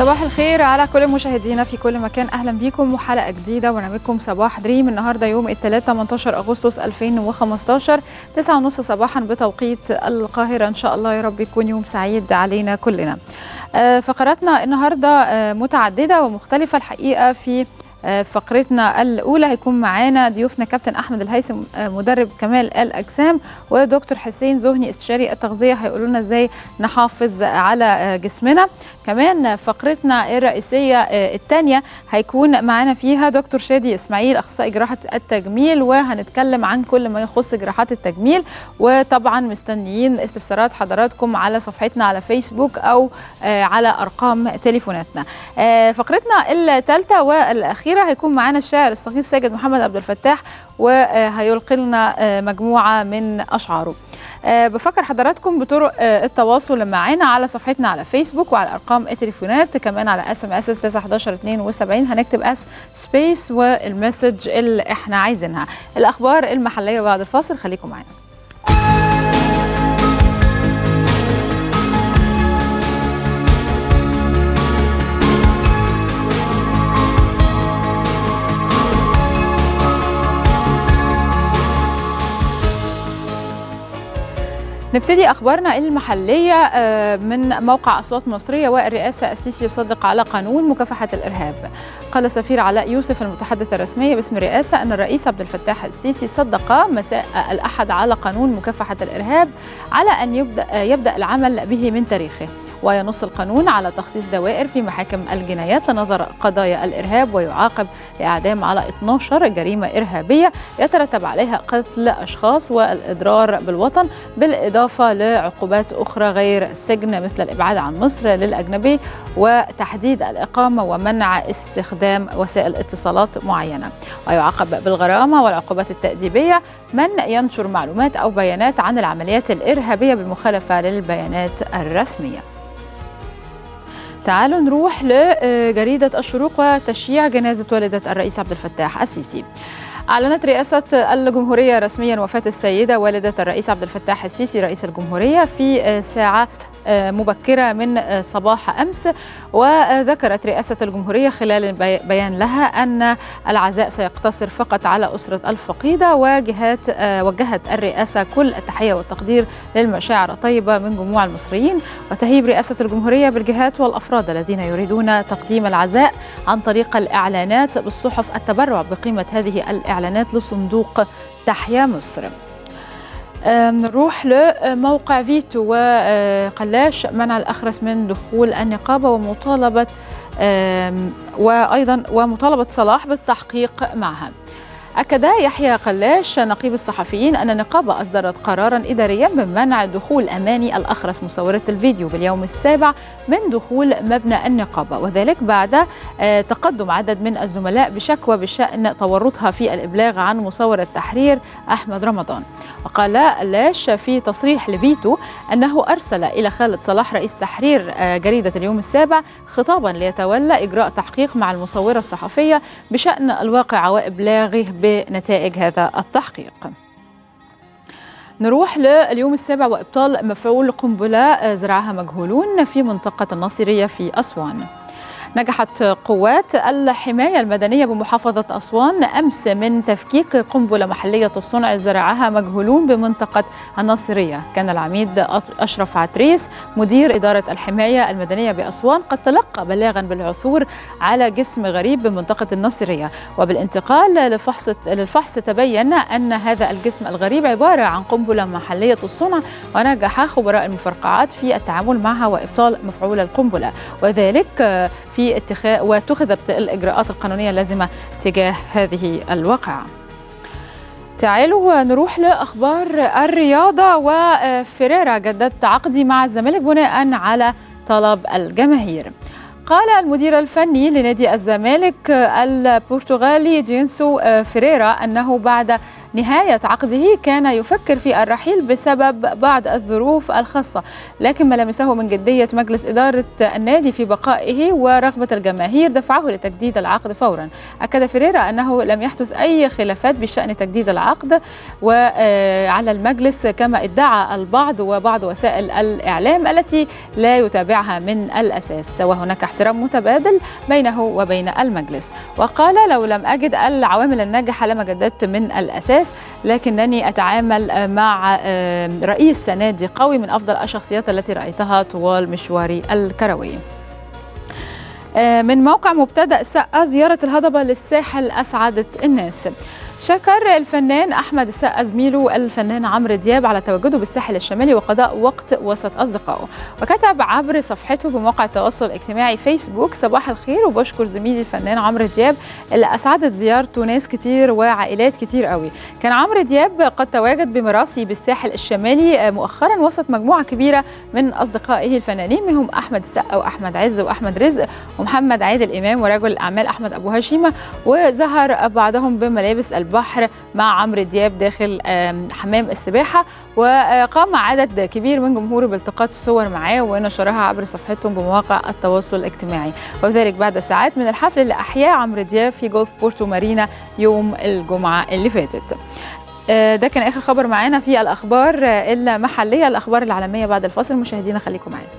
صباح الخير على كل مشاهدينا في كل مكان اهلا بيكم وحلقه جديده برنامجكم صباح دريم النهارده يوم الثلاث 18 اغسطس 2015 9:30 صباحا بتوقيت القاهره ان شاء الله يا رب يكون يوم سعيد علينا كلنا. فقراتنا النهارده متعدده ومختلفه الحقيقه في فقرتنا الاولى هيكون معانا ضيوفنا كابتن احمد الهيثم مدرب كمال الاجسام ودكتور حسين زهني استشاري التغذيه هيقولوا لنا ازاي نحافظ على جسمنا كمان فقرتنا الرئيسيه الثانيه هيكون معانا فيها دكتور شادي اسماعيل اخصائي جراحه التجميل وهنتكلم عن كل ما يخص جراحات التجميل وطبعا مستنيين استفسارات حضراتكم على صفحتنا على فيسبوك او على ارقام تليفوناتنا فقرتنا الثالثه والاخيره الأخيرة هيكون معانا الشاعر الصغير ساجد محمد عبد الفتاح وهيلقي لنا مجموعة من أشعاره بفكر حضراتكم بطرق التواصل معانا على صفحتنا على فيسبوك وعلى ارقام التليفونات كمان على اس ام اس 911 72 هنكتب اس سبيس والمسج اللي احنا عايزينها الاخبار المحليه بعد الفاصل خليكم معانا نبتدي اخبارنا المحليه من موقع اصوات مصريه والرئاسه السيسي يصدق على قانون مكافحه الارهاب. قال سفير علاء يوسف المتحدث الرسمي باسم الرئاسه ان الرئيس عبد الفتاح السيسي صدق مساء الاحد على قانون مكافحه الارهاب على ان يبدا يبدا العمل به من تاريخه. وينص القانون على تخصيص دوائر في محاكم الجنايات لنظر قضايا الارهاب ويعاقب باعدام على 12 جريمه ارهابيه يترتب عليها قتل اشخاص والاضرار بالوطن بالاضافه لعقوبات اخرى غير السجن مثل الابعاد عن مصر للاجنبي وتحديد الاقامه ومنع استخدام وسائل اتصالات معينه ويعاقب بالغرامه والعقوبات التاديبيه من ينشر معلومات او بيانات عن العمليات الارهابيه بالمخالفه للبيانات الرسميه تعالوا نروح لجريدة الشروق وتشييع جنازة والدة الرئيس عبد الفتاح السيسي أعلنت رئاسة الجمهورية رسميا وفاة السيدة والدة الرئيس عبد الفتاح السيسي رئيس الجمهورية في ساعات مبكرة من صباح أمس وذكرت رئاسة الجمهورية خلال بيان لها أن العزاء سيقتصر فقط على أسرة الفقيدة وجهات وجهت الرئاسة كل التحية والتقدير للمشاعر الطيبة من جموع المصريين وتهيب رئاسة الجمهورية بالجهات والأفراد الذين يريدون تقديم العزاء عن طريق الإعلانات بالصحف التبرع بقيمة هذه الإعلانات لصندوق تحيا مصر نروح لموقع فيتو وقلاش منع الأخرس من دخول النقابة ومطالبة وأيضا ومطالبة صلاح بالتحقيق معها أكد يحيى قلاش نقيب الصحفيين أن النقابة أصدرت قرارا إداريا بمنع دخول أماني الأخرس مصورة الفيديو باليوم السابع من دخول مبنى النقابة وذلك بعد تقدم عدد من الزملاء بشكوى بشأن تورطها في الإبلاغ عن مصور التحرير أحمد رمضان وقال قلاش في تصريح لفيتو أنه أرسل إلى خالد صلاح رئيس تحرير جريدة اليوم السابع خطابا ليتولى إجراء تحقيق مع المصورة الصحفية بشأن الواقع وإبلاغه بنتائج هذا التحقيق نروح لليوم السابع وإبطال مفعول قنبلة زرعها مجهولون في منطقة الناصرية في أسوان نجحت قوات الحماية المدنية بمحافظة أسوان أمس من تفكيك قنبلة محلية الصنع زرعها مجهولون بمنطقة الناصرية كان العميد أشرف عتريس مدير إدارة الحماية المدنية بأسوان قد تلقى بلاغا بالعثور على جسم غريب بمنطقة الناصرية وبالانتقال لفحص للفحص تبين أن هذا الجسم الغريب عبارة عن قنبلة محلية الصنع ونجح خبراء المفرقعات في التعامل معها وإبطال مفعول القنبلة وذلك في اتخاذ واتخذت الاجراءات القانونيه اللازمه تجاه هذه الواقعه. تعالوا نروح لاخبار الرياضه وفريرا جددت عقدي مع الزمالك بناء على طلب الجماهير. قال المدير الفني لنادي الزمالك البرتغالي جينسو فيريرا انه بعد نهاية عقده كان يفكر في الرحيل بسبب بعض الظروف الخاصة لكن ما لمسه من جدية مجلس إدارة النادي في بقائه ورغبة الجماهير دفعه لتجديد العقد فورا أكد فيريرا أنه لم يحدث أي خلافات بشأن تجديد العقد وعلى المجلس كما ادعى البعض وبعض وسائل الإعلام التي لا يتابعها من الأساس وهناك احترام متبادل بينه وبين المجلس وقال لو لم أجد العوامل الناجحة لما جددت من الأساس لكنني أتعامل مع رئيس نادي قوي من أفضل الشخصيات التي رأيتها طوال مشواري الكروي من موقع مبتدأ سقا زيارة الهضبة للساحل أسعدت الناس شكر الفنان احمد السقا زميله الفنان عمرو دياب على تواجده بالساحل الشمالي وقضاء وقت وسط اصدقائه وكتب عبر صفحته بموقع التواصل الاجتماعي فيسبوك صباح الخير وبشكر زميلي الفنان عمرو دياب اللي اسعدت زيارته ناس كتير وعائلات كتير قوي كان عمرو دياب قد تواجد بمراسي بالساحل الشمالي مؤخرا وسط مجموعه كبيره من اصدقائه الفنانين منهم احمد السقا واحمد عز واحمد رزق ومحمد عادل امام ورجل الاعمال احمد ابو هشيمه وظهر بعضهم بملابس البحر مع عمرو دياب داخل حمام السباحه وقام عدد كبير من جمهوره بالتقاط الصور معاه ونشرها عبر صفحتهم بمواقع التواصل الاجتماعي وذلك بعد ساعات من الحفل اللي احياه عمرو دياب في جولف بورتو مارينا يوم الجمعه اللي فاتت ده كان اخر خبر معانا في الاخبار المحليه الاخبار العالميه بعد الفاصل مشاهدينا خليكم معانا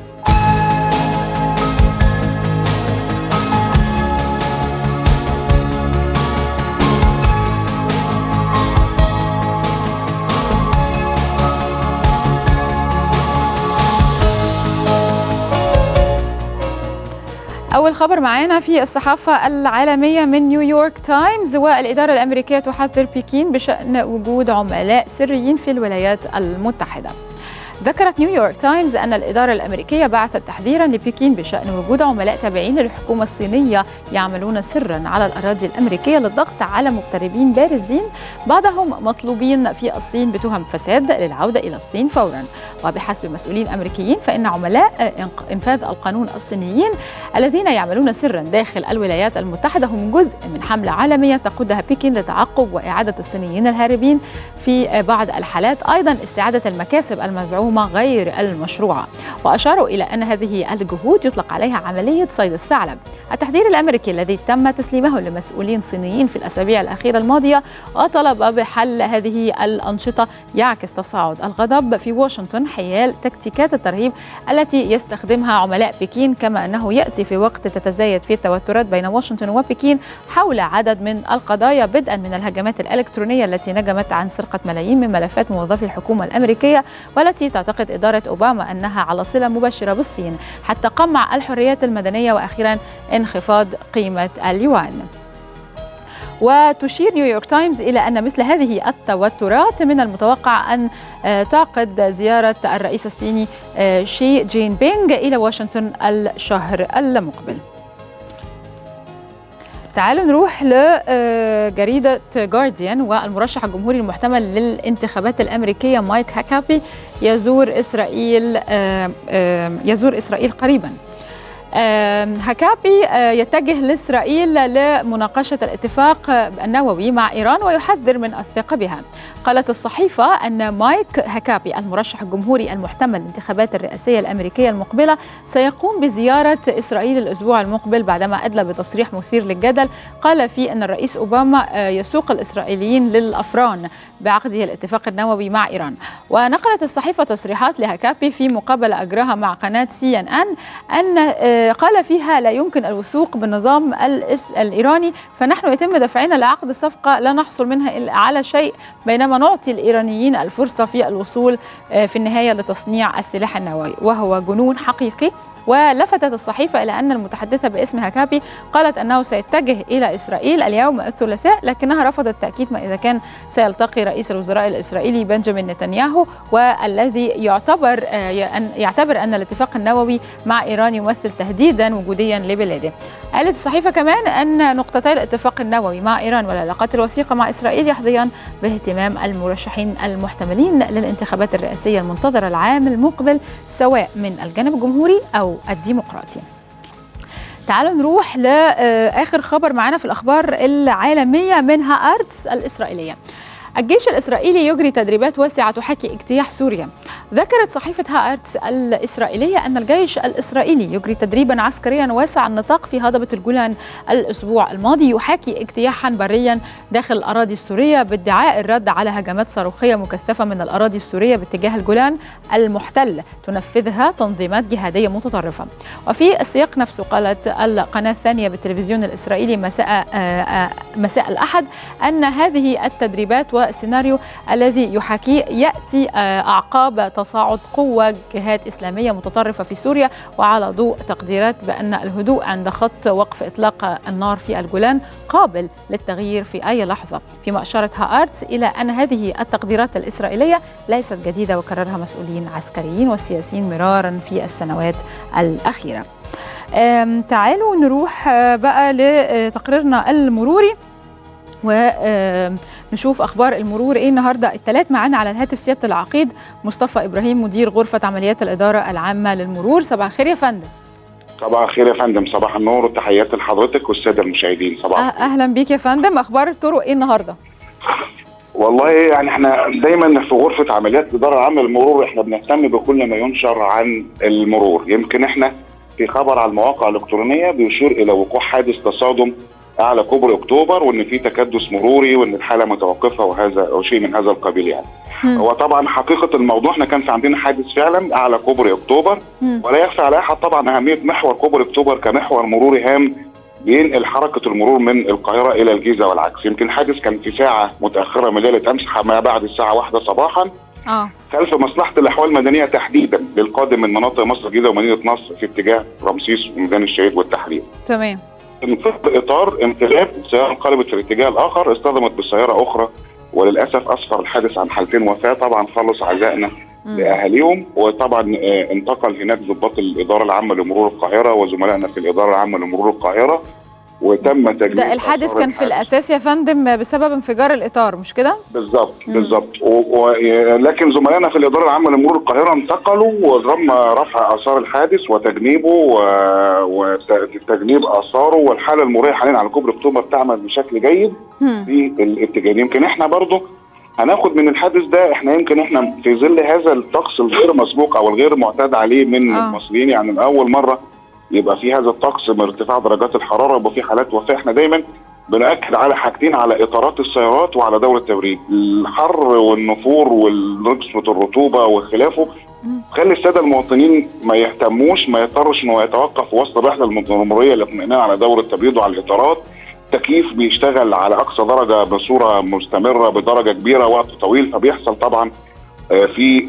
أول خبر معانا في الصحافة العالمية من نيويورك تايمز والإدارة الأمريكية تحذر بكين بشأن وجود عملاء سريين في الولايات المتحدة. ذكرت نيويورك تايمز أن الإدارة الأمريكية بعثت تحذيرا لبكين بشأن وجود عملاء تابعين للحكومة الصينية يعملون سرا على الأراضي الأمريكية للضغط على مغتربين بارزين بعضهم مطلوبين في الصين بتهم فساد للعودة إلى الصين فورا وبحسب مسؤولين أمريكيين فإن عملاء إنفاذ القانون الصينيين الذين يعملون سرا داخل الولايات المتحدة هم جزء من حملة عالمية تقودها بكين لتعقب وإعادة الصينيين الهاربين في بعض الحالات أيضا استعادة المكاسب المزعومة غير المشروعة وأشاروا إلى أن هذه الجهود يطلق عليها عملية صيد الثعلب التحذير الأمريكي الذي تم تسليمه لمسؤولين صينيين في الأسابيع الأخيرة الماضية وطلب بحل هذه الأنشطة يعكس تصاعد الغضب في واشنطن حيال تكتيكات الترهيب التي يستخدمها عملاء بكين كما أنه يأتي في وقت تتزايد فيه التوترات بين واشنطن وبكين حول عدد من القضايا بدءا من الهجمات الإلكترونية التي نجمت عن سرقة ملايين من ملفات موظفي الحكومة الأمريكية والتي تعتقد إدارة أوباما أنها على صلة مباشرة بالصين حتى قمع الحريات المدنية وأخيرا انخفاض قيمة اليوان وتشير نيويورك تايمز إلى أن مثل هذه التوترات من المتوقع أن تعقد زيارة الرئيس الصيني شي جين بينغ إلى واشنطن الشهر المقبل تعالوا نروح لجريدة جارديان والمرشح الجمهوري المحتمل للانتخابات الأمريكية مايك هاكابي يزور إسرائيل يزور إسرائيل قريباً هكابي يتجه لإسرائيل لمناقشة الاتفاق النووي مع إيران ويحذر من الثقة بها قالت الصحيفة أن مايك هكابي المرشح الجمهوري المحتمل للانتخابات الرئاسية الأمريكية المقبلة سيقوم بزيارة إسرائيل الأسبوع المقبل بعدما أدلى بتصريح مثير للجدل قال فيه أن الرئيس أوباما يسوق الإسرائيليين للأفران بعقده الاتفاق النووي مع إيران ونقلت الصحيفة تصريحات لهكابي في مقابلة أجراها مع قناة سي ان ان أن قال فيها لا يمكن الوثوق بالنظام الإيراني فنحن يتم دفعنا لعقد صفقة لا نحصل منها إلا على شيء بينما نعطي الإيرانيين الفرصة في الوصول في النهاية لتصنيع السلاح النووي وهو جنون حقيقي ولفتت الصحيفة إلى أن المتحدثة باسم هكابي قالت أنه سيتجه إلى إسرائيل اليوم الثلاثاء لكنها رفضت تأكيد ما إذا كان سيلتقي رئيس الوزراء الإسرائيلي بنجامين نتنياهو والذي يعتبر يعتبر أن الاتفاق النووي مع إيران يمثل تهديدا وجوديا لبلاده قالت الصحيفة كمان أن نقطتي الاتفاق النووي مع إيران والعلاقات الوثيقة مع إسرائيل يحظيان باهتمام المرشحين المحتملين للانتخابات الرئاسية المنتظرة العام المقبل سواء من الجانب الجمهوري أو الديمقراطي تعالوا نروح لآخر خبر معانا في الأخبار العالمية منها أرتس الإسرائيلية الجيش الإسرائيلي يجري تدريبات واسعة تحاكي اجتياح سوريا ذكرت صحيفة هآرتس الإسرائيلية أن الجيش الإسرائيلي يجري تدريبا عسكريا واسع النطاق في هضبة الجولان الأسبوع الماضي يحاكي اجتياحا بريا داخل الأراضي السورية بادعاء الرد على هجمات صاروخية مكثفة من الأراضي السورية باتجاه الجولان المحتل تنفذها تنظيمات جهادية متطرفة وفي السياق نفسه قالت القناة الثانية بالتلفزيون الإسرائيلي مساء مساء الأحد أن هذه التدريبات والسيناريو الذي يحاكيه يأتي أعقاب تصاعد قوة جهات إسلامية متطرفة في سوريا وعلى ضوء تقديرات بأن الهدوء عند خط وقف إطلاق النار في الجولان قابل للتغيير في أي لحظة فيما أشارت هآرتس إلى أن هذه التقديرات الإسرائيلية ليست جديدة وكررها مسؤولين عسكريين وسياسيين مرارا في السنوات الأخيرة تعالوا نروح بقى لتقريرنا المروري ونشوف اخبار المرور ايه النهارده الثلاث معانا على الهاتف سياده العقيد مصطفى ابراهيم مدير غرفه عمليات الاداره العامه للمرور صباح الخير يا فندم صباح الخير يا فندم صباح النور وتحياتي لحضرتك والساده المشاهدين صباح أه اهلا بيك يا فندم اخبار الطرق ايه النهارده والله يعني احنا دايما في غرفه عمليات الاداره العامه للمرور احنا بنهتم بكل ما ينشر عن المرور يمكن احنا في خبر على المواقع الالكترونيه بيشير الى وقوع حادث تصادم اعلى كوبري اكتوبر وان في تكدس مروري وان الحاله متوقفه وهذا او شيء من هذا القبيل يعني. م. هو طبعا حقيقه الموضوع احنا كان في عندنا حادث فعلا اعلى كوبري اكتوبر م. ولا يخفى على احد طبعا اهميه محور كوبري اكتوبر كمحور مروري هام بينقل حركه المرور من القاهره الى الجيزه والعكس يمكن الحادث كان في ساعه متاخره من ليله امس ما بعد الساعه واحدة صباحا اه خلف مصلحه الاحوال المدنيه تحديدا للقادم من مناطق مصر الجديده ومدينه نصر في اتجاه رمسيس وميدان الشهيد والتحرير. تمام. انفض اطار امتلاك سياره انقلبت في الاتجاه الاخر اصطدمت بسياره اخرى وللاسف اسفر الحادث عن حالتين وفاه طبعا خلص عزائنا لاهاليهم وطبعا انتقل هناك ضباط الاداره العامه لمرور القاهره وزملائنا في الاداره العامه لمرور القاهره وتم تجميع ده الحادث كان في الاساس يا فندم بسبب انفجار الاطار مش كده؟ بالظبط بالظبط لكن زملائنا في الاداره العامه لمرور القاهره انتقلوا وتم رفع اثار الحادث وتجنيبه وتجنيب اثاره والحاله المروريه حاليا على كوبري اكتوبر تعمل بشكل جيد في الاتجاه يمكن احنا برضه هناخد من الحادث ده احنا يمكن احنا في ظل هذا الطقس الغير مسبوق او الغير معتاد عليه من آه. المصريين يعني من اول مره يبقى في هذا الطقس من ارتفاع درجات الحراره يبقى في حالات وفاه احنا دايما بنأكد على حاجتين على اطارات السيارات وعلى دورة التبريد الحر والنفور ونسبة الرطوبة وخلافه خلي السادة المواطنين ما يهتموش ما يضطرش انه يتوقف وسط الرحلة المرورية الاطمئنان على دورة التبريد وعلى الاطارات التكييف بيشتغل على اقصى درجة بصورة مستمرة بدرجة كبيرة وقت طويل فبيحصل طبعا في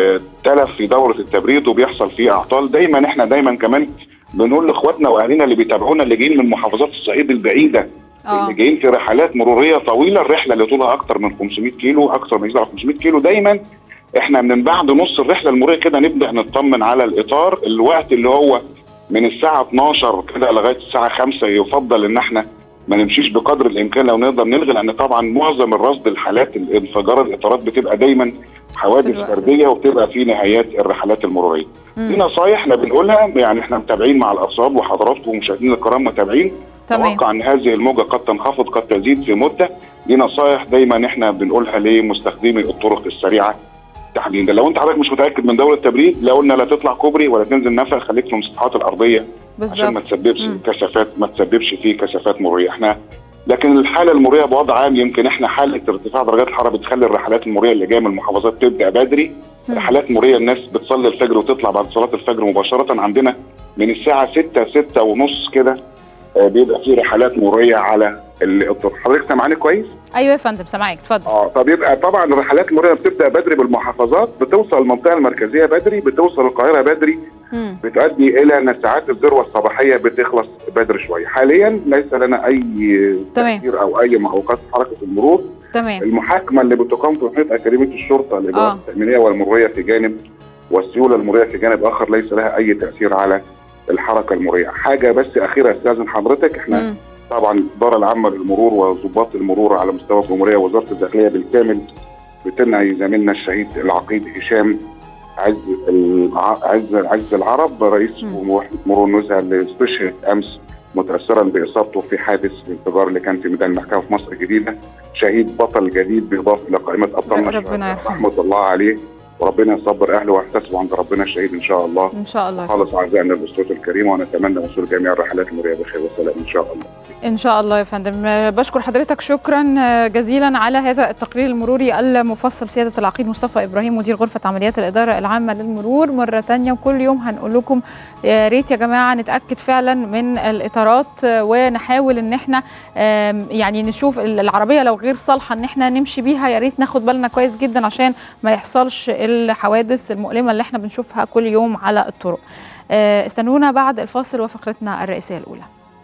تلف في دورة التبريد وبيحصل فيه اعطال دايما احنا دايما كمان بنقول لاخواتنا واهالينا اللي بيتابعونا اللي جايين من محافظات الصعيد البعيده أوه. اللي جايين في رحلات مروريه طويله الرحله اللي طولها اكثر من 500 كيلو اكثر من 500 كيلو دايما احنا من بعد نص الرحله المروريه كده نبدا نطمن على الاطار الوقت اللي هو من الساعه 12 كده لغايه الساعه 5 يفضل ان احنا ما نمشيش بقدر الامكان لو نقدر نلغي لان طبعا معظم الرصد الحالات انفجار الاطارات بتبقى دايما حوادث فرديه وبتبقى في نهايات الرحلات المروريه. دي نصايح احنا بنقولها يعني احنا متابعين مع الارصاد وحضراتكم ومشاهدينا الكرام متابعين نتوقع ان هذه الموجه قد تنخفض قد تزيد في مده دي نصايح دايما احنا بنقولها لمستخدمي الطرق السريعه تحديدا لو انت حضرتك مش متاكد من دوله التبريد لا قلنا لا تطلع كوبري ولا تنزل نفق خليك في المسطحات الارضيه بالزبط. عشان ما تسببش مم. كثافات ما تسببش فيه كثافات مروريه احنا لكن الحاله المروريه بوضع عام يمكن احنا حاله ارتفاع درجات الحراره بتخلي الرحلات المروريه اللي جايه من المحافظات تبدا بدري مم. رحلات مروريه الناس بتصلي الفجر وتطلع بعد صلاه الفجر مباشره عندنا من الساعه 6 6 ونص كده بيبقى في رحلات مروريه على الطرق حضرتك سامعاني كويس؟ ايوه يا فندم سامعاك اتفضل اه فبيبقى طبعا الرحلات المروريه بتبدا بدري بالمحافظات بتوصل المنطقه المركزيه بدري بتوصل القاهره بدري مم. بتؤدي الى ان ساعات الذروه الصباحيه بتخلص بدري شويه حاليا ليس لنا اي تاثير او اي معوقات في حركه المرور تمام المحاكمه اللي بتقام في محيط اكاديميه الشرطه الاجراءات آه. التامينيه والمروريه في جانب والسيوله المروريه في جانب اخر ليس لها اي تاثير على الحركه المروريه حاجه بس اخيره استاذن حضرتك احنا مم. طبعا الاداره العامه للمرور وضباط المرور على مستوى الجمهوريه ووزاره الداخليه بالكامل بتنعي زميلنا الشهيد العقيد هشام عز الع- عز عز العرب رئيس مم. وحده مرور النزهه اللي استشهد امس متاثرا باصابته في حادث الانفجار اللي كان في ميدان المحكمه في مصر الجديده شهيد بطل جديد بيضاف الى قائمه ابطالنا ربنا الشهداء. يرحمه. رحمه الله عليه وربنا يصبر اهله ويحتسبوا عند ربنا الشهيد ان شاء الله ان شاء الله خالص اعزائنا الاسره الكريمه ونتمنى وصول جميع الرحلات المريه بخير وسلام ان شاء الله ان شاء الله يا فندم آه، بشكر حضرتك شكرا آه، جزيلا على هذا التقرير المروري المفصل سياده العقيد مصطفى ابراهيم مدير غرفه عمليات الاداره العامه للمرور مره تانية وكل يوم هنقول لكم يا ريت يا جماعه نتاكد فعلا من الاطارات آه، ونحاول ان احنا آم، يعني نشوف ال- العربيه لو غير صالحه ان احنا نمشي بيها يا ريت ناخد بالنا كويس جدا عشان ما يحصلش الحوادث المؤلمه اللي احنا بنشوفها كل يوم على الطرق آه، استنونا بعد الفاصل وفقرتنا الرئيسيه الاولى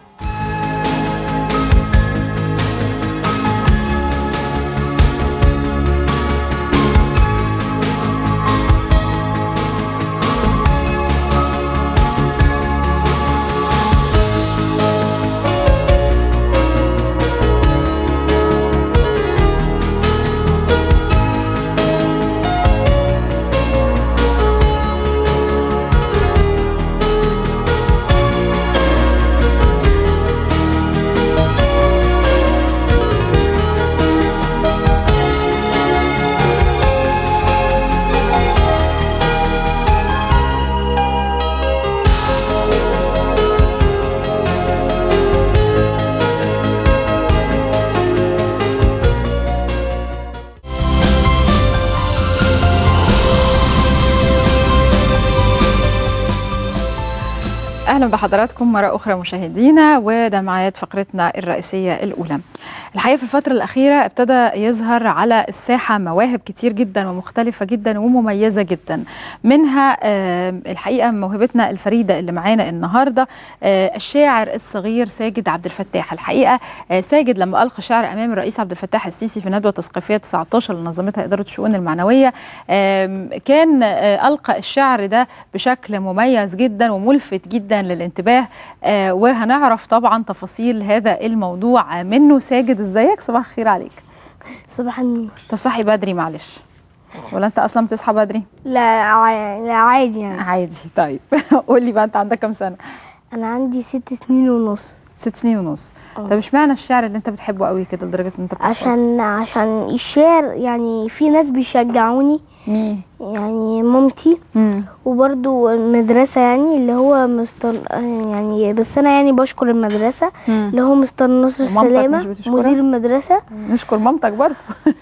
اهلا بحضراتكم مره اخرى مشاهدينا وده معاد فقرتنا الرئيسيه الاولى. الحقيقه في الفتره الاخيره ابتدى يظهر على الساحه مواهب كتير جدا ومختلفه جدا ومميزه جدا. منها آه، الحقيقه موهبتنا الفريده اللي معانا النهارده آه، الشاعر الصغير ساجد عبد الفتاح. الحقيقه آه، ساجد لما القى شعر امام الرئيس عبد الفتاح السيسي في ندوه تثقيفيه 19 اللي نظمتها اداره الشؤون المعنويه آم، كان آه، القى الشعر ده بشكل مميز جدا وملفت جدا للانتباه آه، وهنعرف طبعا تفاصيل هذا الموضوع منه ساجد ازيك صباح الخير عليك صباح النور تصحي بدري معلش ولا انت اصلا بتصحى بدري لا ع... لا عادي يعني عادي طيب قول لي بقى انت عندك كام سنه انا عندي ست سنين ونص ست سنين ونص اه. طب اشمعنى الشعر اللي انت بتحبه قوي كده لدرجه ان انت بتحفظه عشان عشان الشعر يعني في ناس بيشجعوني مين يعني مامتي مم. وبرضو المدرسة يعني اللي هو مستر يعني بس أنا يعني بشكر المدرسة مم. اللي هو مستر نصر ومامتك مش سلامة بتشكرها؟ مدير المدرسة نشكر مامتك برضه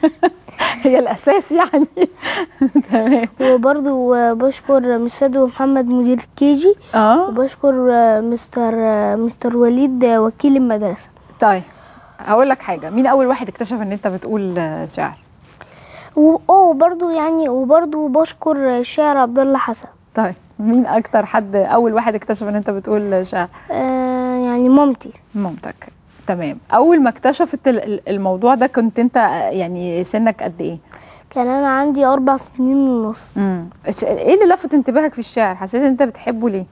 هي الاساس يعني تمام وبرضو بشكر مستر ومحمد مدير كيجي اه وبشكر مستر مستر وليد وكيل المدرسة طيب هقول لك حاجه مين اول واحد اكتشف ان انت بتقول آه، شعر واه برضو يعني وبرضو بشكر الشاعر عبد الله حسن طيب مين اكتر حد اول واحد اكتشف ان انت بتقول شعر آه يعني مامتي مامتك تمام اول ما اكتشفت ال- ال- الموضوع ده كنت انت آه، يعني سنك قد ايه كان انا عندي اربع سنين ونص امم ايه اللي لفت انتباهك في الشعر حسيت ان انت بتحبه ليه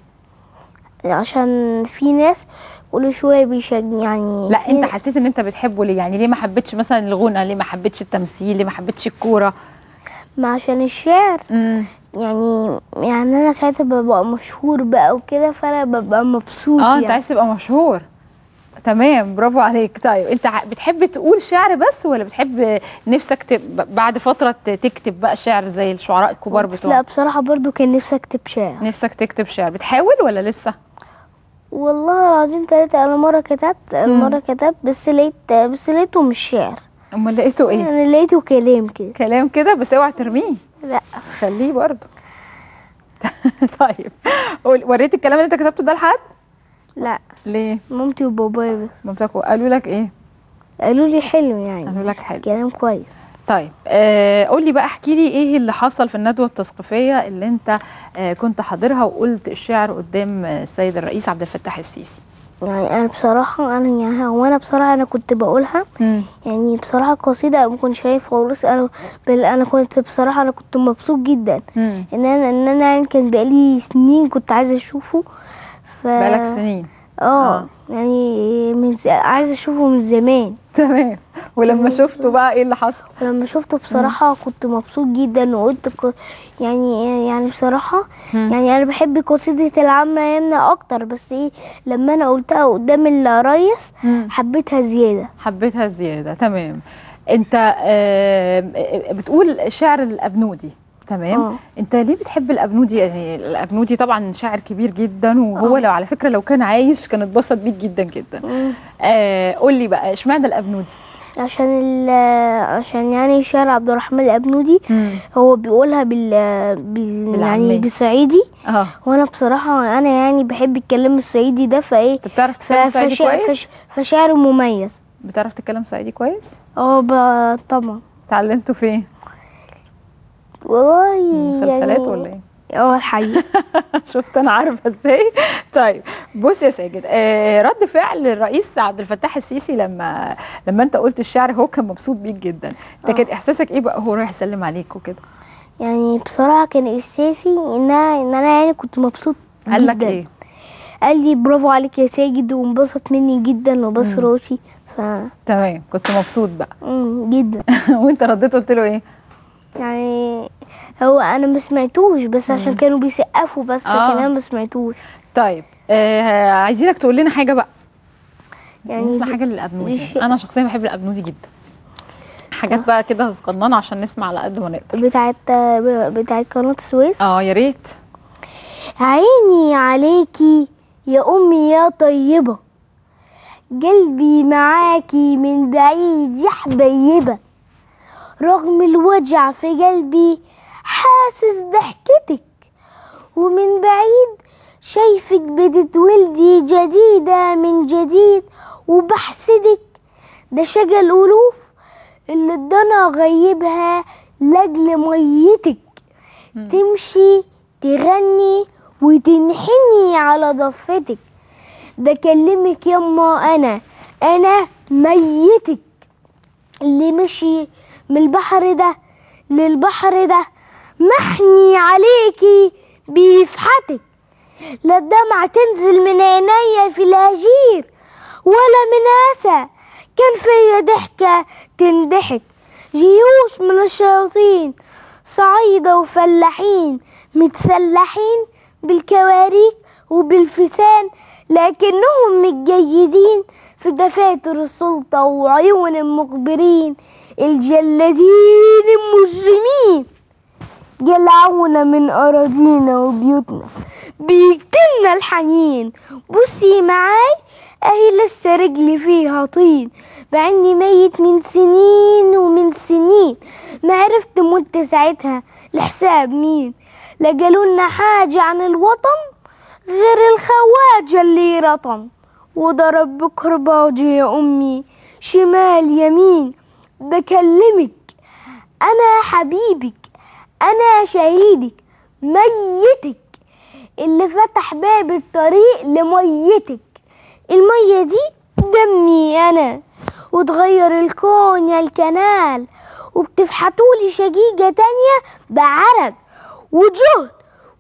عشان في ناس كل شويه بيشجع يعني لا في- انت حسيت ان انت بتحبه ليه يعني ليه ما حبيتش مثلا الغنى ليه ما حبيتش التمثيل ليه ما حبيتش الكوره ما عشان الشعر امم يعني يعني انا ساعتها ببقى مشهور بقى وكده فانا ببقى مبسوط اه يعني. انت عايز تبقى مشهور تمام برافو عليك طيب انت ع- بتحب تقول شعر بس ولا بتحب نفسك تب... بعد فتره ت- تكتب بقى شعر زي الشعراء الكبار لا بتوع بصراحه برضو كان نفسي اكتب شعر نفسك تكتب شعر بتحاول ولا لسه والله العظيم تلاتة انا مره كتبت انا مم. مره كتبت بس لقيت بس لقيته مش شعر امال لقيته ايه انا لقيته كلام كده كلام كده بس اوعى ترميه لا خليه برضه طيب قول- وريت الكلام اللي انت كتبته ده لحد لا ليه مامتي وبابايا بس مامتك قالوا لك ايه قالوا لي حلو يعني قالوا لك حلو كلام كويس طيب آه قول لي بقى احكي لي ايه اللي حصل في الندوه التثقيفيه اللي انت آه كنت حاضرها وقلت الشعر قدام آه، السيد الرئيس عبد الفتاح السيسي يعني انا بصراحه انا يعني وانا بصراحه انا كنت بقولها يعني بصراحه قصيده انا ما كنتش شايف خالص انا بل انا كنت بصراحه انا كنت مبسوط جدا مم. ان انا ان انا يعني كان بقالي سنين كنت عايزه اشوفه ف بقالك سنين اه يعني من ز... عايزه اشوفه من زمان تمام ولما شفته بقى ايه اللي حصل لما شفته بصراحه كنت مبسوط جدا وقلت ك... يعني يعني بصراحه يعني انا بحب قصيده العامه يمنى اكتر بس ايه لما انا قلتها قدام الريس مم. حبيتها زياده حبيتها زياده تمام انت آه، بتقول شعر الابنودي تمام آه. انت ليه بتحب الابنودي يعني الابنودي طبعا شاعر كبير جدا وهو لو على فكره لو كان عايش كان اتبسط بيك جدا جدا مم. آه قول لي بقى اشمعنى الابنودي عشان ال... عشان يعني شعر عبد الرحمن الابنودي هو بيقولها بال, بال... بالعامية. يعني بالصعيدي اه وانا بصراحه انا يعني بحب الكلام الصعيدي ده فايه انت بتعرف ف... تتكلم صعيدي فش... كويس فش... فشعره مميز بتعرف تتكلم صعيدي كويس اه ب- طبعا اتعلمته فين والله مسلسلات يعني ولا ايه اه الحقيقة شفت انا عارفه ازاي طيب بص يا ساجد آه رد فعل الرئيس عبد الفتاح السيسي لما لما انت قلت الشعر هو كان مبسوط بيك جدا انت كان احساسك ايه بقى هو رايح يسلم عليك وكده يعني بصراحة كان إحساسي إن أنا إن أنا يعني كنت مبسوط قال لك جدا. ايه قال لي برافو عليك يا ساجد وانبسط مني جدا وبص راسي ف تمام كنت مبسوط بقى مم، جدا وانت رديت قلت له ايه يعني هو أنا ما سمعتوش بس عشان كانوا بيسقفوا بس آه. لكن أنا ما سمعتوش طيب آه عايزينك تقول لنا حاجه بقى يعني نسمع دي- حاجه للابنودي دي انا شخصيا بحب الابنودي جدا حاجات بقى كده صغننه عشان نسمع على قد ما نقدر بتاعت بتاعت قناة السويس اه يا ريت عيني عليكي يا أمي يا طيبة قلبي معاكي من بعيد يا حبيبة رغم الوجع في قلبي حاسس ضحكتك ومن بعيد شايفك بتتولدي جديدة من جديد وبحسدك ده شجى الألوف اللي الضنا غيبها لأجل ميتك تمشي تغني وتنحني على ضفتك بكلمك يما انا انا ميتك اللي مشي من البحر ده للبحر ده محني عليكي بيفحتك لا الدمعة تنزل من عينيا في الهجير ولا من أسى كان فيا ضحكة تنضحك جيوش من الشياطين صعيدة وفلاحين متسلحين بالكواريك وبالفسان لكنهم متجيدين في دفاتر السلطة وعيون المخبرين الجلادين المجرمين جلعونا من أراضينا وبيوتنا بيقتلنا الحنين بصي معاي أهي لسه رجلي فيها طين بعيني ميت من سنين ومن سنين ما عرفت مت ساعتها لحساب مين لا جالولنا حاجة عن الوطن غير الخواجة اللي رطن وضرب بكرباجي يا أمي شمال يمين بكلمك أنا حبيبك أنا شهيدك ميتك اللي فتح باب الطريق لميتك المية دي دمي أنا وتغير الكون يا الكنال وبتفحتولي شقيقة تانية بعرق وجهد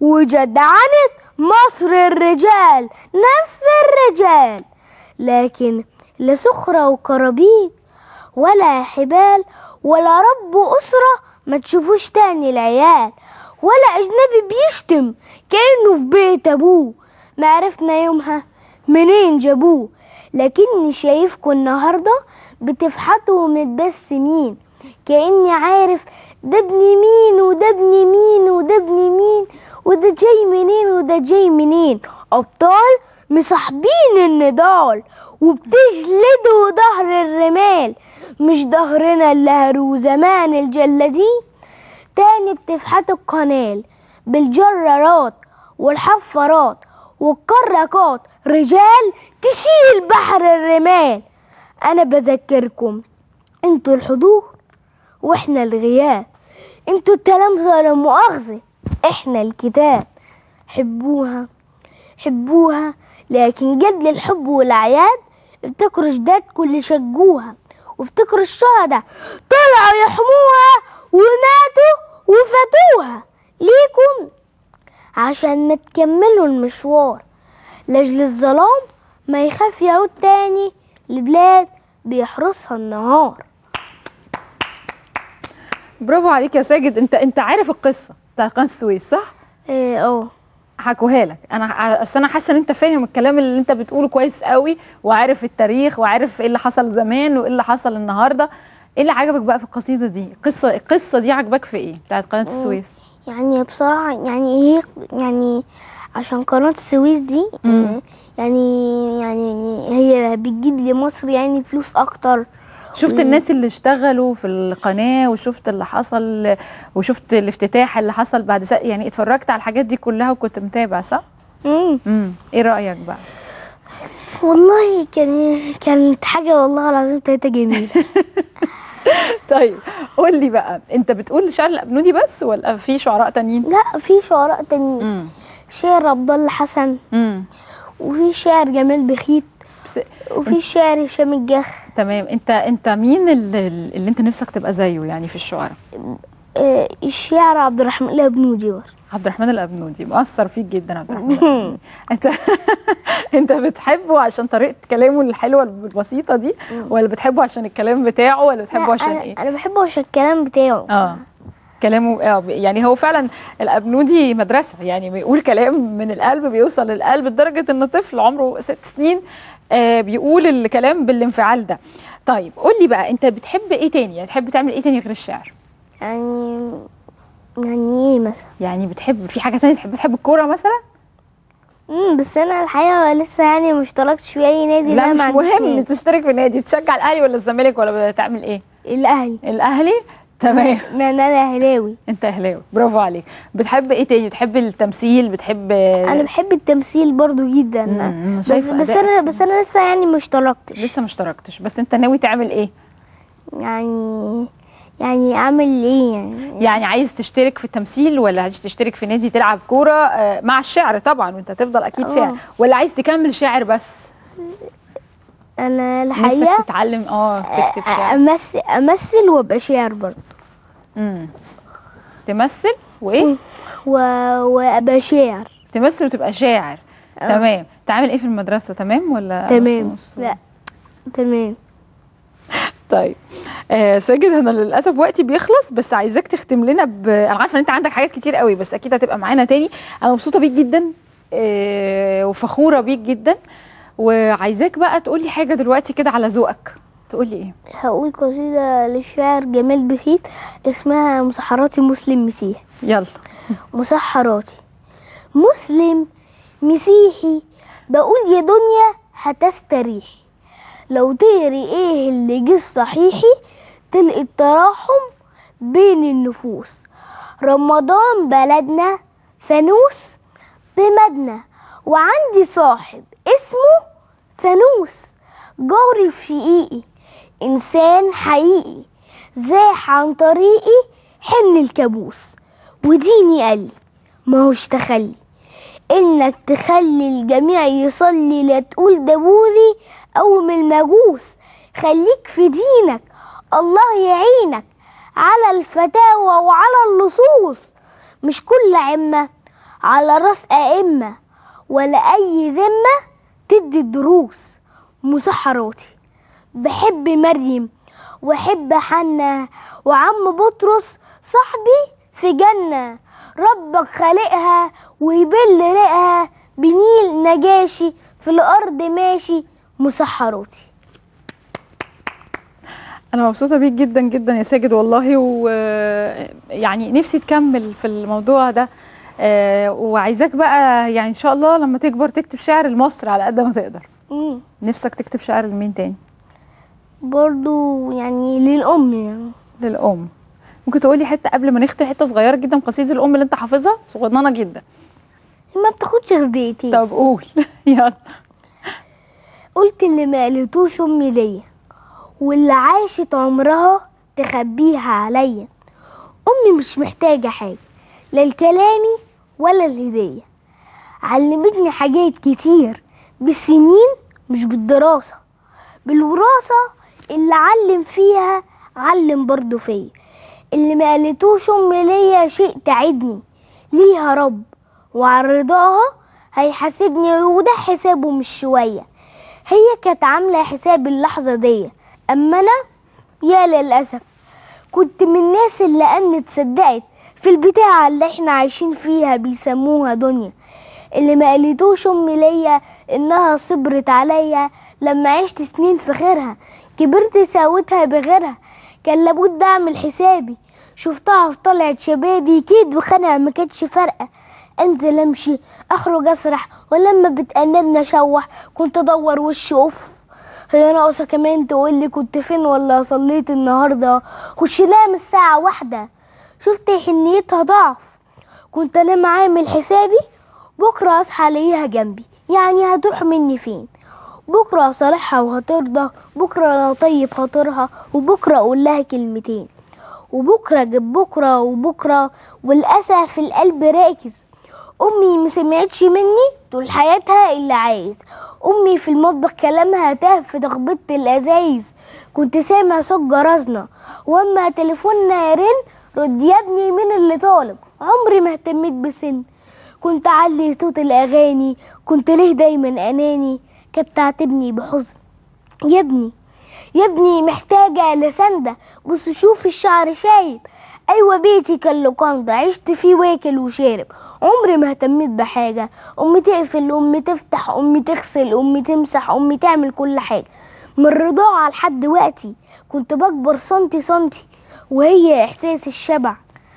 وجدعنة مصر الرجال نفس الرجال لكن لا سخرة وكرابيك ولا حبال ولا رب أسرة ما تشوفوش تاني العيال ولا أجنبي بيشتم كأنه في بيت أبوه ما عرفنا يومها منين جابوه لكني شايفكوا النهاردة بتفحطوا ومتبسمين كأني عارف ده ابن مين وده ابن مين وده ابن مين وده جاي منين وده جاي منين أبطال مصاحبين النضال وبتجلدوا ظهر الرمال مش ظهرنا اللي هرو زمان الجلادين تاني بتفحتوا القنال بالجرارات والحفارات والكراكات رجال تشيل بحر الرمال انا بذكركم انتوا الحضور واحنا الغياب انتوا التلامذة لا مؤاخذة احنا الكتاب حبوها حبوها لكن جد الحب والأعياد افتكروا جدادكم اللي شجوها وافتكروا الشهداء طلعوا يحموها وماتوا وفاتوها ليكم عشان ما تكملوا المشوار لاجل الظلام ما يخاف يعود تاني لبلاد بيحرسها النهار برافو عليك يا ساجد انت انت عارف القصه بتاعت قناه السويس صح اه اه هحكوها لك انا ع- اصل انا حاسه ان انت فاهم الكلام اللي انت بتقوله كويس قوي وعارف التاريخ وعارف ايه اللي حصل زمان وايه اللي حصل النهارده ايه اللي عجبك بقى في القصيده دي القصه القصه دي عجبك في ايه بتاعت قناه السويس يعني بصراحة يعني هي يعني عشان قناة السويس دي مم. يعني يعني هي بتجيب لمصر يعني فلوس أكتر شفت الناس اللي اشتغلوا في القناه وشفت اللي حصل وشفت الافتتاح اللي حصل بعد سا... يعني اتفرجت على الحاجات دي كلها وكنت متابع صح مم. امم ايه رايك بقى والله كان كانت حاجة والله العظيم تلاتة جميلة طيب قول لي بقى انت بتقول شعر الابنودي بس ولا في شعراء تانيين لا في شعراء تانيين امم شعر عبد الله حسن امم وفي شعر جمال بخيت بس وفي شعر هشام الجخ تمام انت انت مين اللي, اللي انت نفسك تبقى زيه يعني في الشعراء آه، الشعر عبد الرحمن الابنودي برضه عبد الرحمن الابنودي مؤثر فيك جدا عبد الرحمن الأبنودي. انت انت بتحبه عشان طريقه كلامه الحلوه البسيطه دي ولا بتحبه عشان الكلام بتاعه ولا بتحبه لا، عشان أنا, ايه انا بحبه عشان الكلام بتاعه اه كلامه اه يعني هو فعلا الابنودي مدرسه يعني بيقول كلام من القلب بيوصل للقلب لدرجه ان طفل عمره ست سنين آه بيقول الكلام بالانفعال ده طيب قول لي بقى انت بتحب ايه تاني يعني تحب تعمل ايه تاني غير الشعر يعني يعني ايه مثلا يعني بتحب في حاجه تانية تحب بتحب الكوره مثلا امم بس انا الحقيقه لسه يعني ما اشتركتش في اي نادي لا ما مش عنديش مهم نادي. تشترك في نادي بتشجع الاهلي ولا الزمالك ولا بتعمل ايه الاهلي الاهلي تمام ما انا اهلاوي انت اهلاوي برافو عليك بتحب ايه تاني بتحب التمثيل بتحب انا بحب التمثيل برضو جدا مم، بس شايفة بس أدائك انا فيه. بس انا لسه يعني ما اشتركتش لسه ما اشتركتش بس انت ناوي تعمل ايه يعني يعني اعمل ايه يعني يعني عايز تشترك في التمثيل ولا عايز تشترك في نادي تلعب كوره آه، مع الشعر طبعا وانت هتفضل اكيد اه. شاعر ولا عايز تكمل شعر بس انا نفسك الحقيقه تتعلم اه تكتب شعر امثل امثل وابقى شاعر برضو امم تمثل وايه و... وابقى شاعر تمثل وتبقى شاعر تمام تعمل ايه في المدرسه تمام ولا نص تمام نص؟ لا تمام طيب آه ساجد انا للاسف وقتي بيخلص بس عايزاك تختم لنا ب... انا عارفه ان انت عندك حاجات كتير قوي بس اكيد هتبقى معانا تاني انا مبسوطه بيك جدا آه وفخوره بيك جدا وعايزاك بقى تقولي حاجه دلوقتي كده على ذوقك تقولي ايه هقول قصيدة للشاعر جمال بخيت اسمها مسحراتي مسلم مسيح يلا مسحراتي مسلم مسيحي بقول يا دنيا هتستريحي لو تقري ايه اللي جه في صحيحي تلقي التراحم بين النفوس رمضان بلدنا فانوس بمدنى وعندي صاحب اسمه فانوس جاري في شقيقي انسان حقيقي زاح عن طريقي حمل الكابوس وديني قال لي ما هوش تخلي انك تخلي الجميع يصلي لا تقول ده بوذي او من المجوس خليك في دينك الله يعينك على الفتاوى وعلى اللصوص مش كل عمة على راس أئمة ولا أي ذمة تدي الدروس مسحراتي بحب مريم وأحب حنا وعم بطرس صاحبي في جنة ربك خالقها ويبل رقها بنيل نجاشي في الأرض ماشي مسحراتي انا مبسوطه بيك جدا جدا يا ساجد والله ويعني نفسي تكمل في الموضوع ده آه، وعايزاك بقى يعني ان شاء الله لما تكبر تكتب شعر لمصر على قد ما تقدر مم. نفسك تكتب شعر لمين تاني برضو يعني للأم يعني للام ممكن تقولي حته قبل ما نختم حته صغيره جدا من قصيده الام اللي انت حافظها صغننه جدا ما بتاخدش غير دقيقتين طب قول يلا قلت اللي ما قالتوش امي ليا واللي عاشت عمرها تخبيها عليا امي مش محتاجه حاجه لا الكلامي ولا الهديه علمتني حاجات كتير بالسنين مش بالدراسه بالوراثه اللي علم فيها علم برضو فيا اللي ما قالتوش امي ليا شيء تعدني ليها رب وعن رضاها هيحاسبني وده حسابه مش شويه هي كانت عاملة حساب اللحظة دي أما أنا يا للأسف كنت من الناس اللي أمنت صدقت في البتاعة اللي احنا عايشين فيها بيسموها دنيا اللي ما قالتوش امي ليا انها صبرت عليا لما عشت سنين في خيرها كبرت ساوتها بغيرها كان لابد اعمل حسابي شفتها في طلعة شبابي كيد وخنقة ما كانتش فارقة انزل امشي اخرج اسرح ولما بتأنبني اشوح كنت ادور وشي اوف هي ناقصة كمان تقول لي كنت فين ولا صليت النهاردة خش نام الساعة واحدة شفت حنيتها ضعف كنت انا عامل حسابي بكرة اصحى الاقيها جنبي يعني هتروح مني فين بكرة اصالحها وهترضى بكرة انا طيب خاطرها وبكرة اقول لها كلمتين وبكرة جاب بكرة وبكرة والأسى في القلب راكز أمي ما سمعتش مني طول حياتها اللي عايز أمي في المطبخ كلامها تاه في تخبيط الأزايز كنت سامع صوت جرسنا وأما تليفوننا يرن رد يا ابني مين اللي طالب عمري ما اهتميت بسن كنت أعلي صوت الأغاني كنت ليه دايما أناني كانت تعاتبني بحزن يا ابني يا ابني محتاجة لسندة بص شوف الشعر شايب أيوة بيتي كان لوكاندا عشت فيه واكل وشارب عمري ما اهتميت بحاجة أمي تقفل أمي تفتح أمي تغسل أمي تمسح أمي تعمل كل حاجة من الرضاعة لحد وقتي كنت بكبر سنتي سنتي وهي إحساس الشبع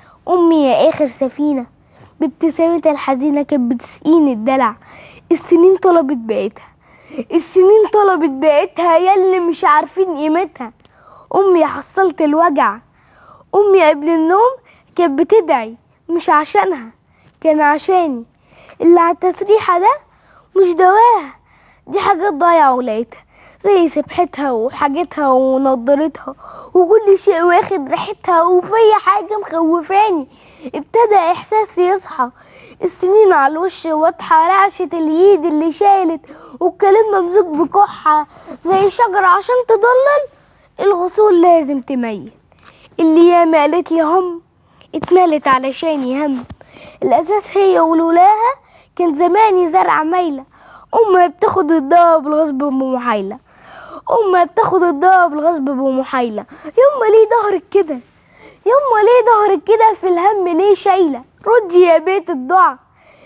أمي يا آخر سفينة بابتسامتها الحزينة كانت بتسقيني الدلع السنين طلبت بقيتها السنين طلبت بقيتها ياللي مش عارفين قيمتها أمي حصلت الوجع أمي قبل النوم كانت بتدعي مش عشانها كان عشاني اللي على التسريحة ده مش دواها دي حاجات ضايعة ولقيتها زي سبحتها وحاجتها ونضارتها وكل شيء واخد ريحتها وفي حاجة مخوفاني ابتدى إحساسي يصحى السنين على الوش واضحة رعشة اليد اللي شالت والكلام ممزوج بكحة زي شجرة عشان تضلل الغصون لازم تميل اللي ياما قالت لي هم اتملت علشاني هم الأساس هي ولولاها كان زماني زرعة مايلة أمي بتاخد الدواء بالغصب بمحايلة أمي بتاخد الدواء بالغصب بمحايلة يما ليه ظهرك كده يما ليه ظهرك كده في الهم ليه شايلة ردي يا بيت الضاع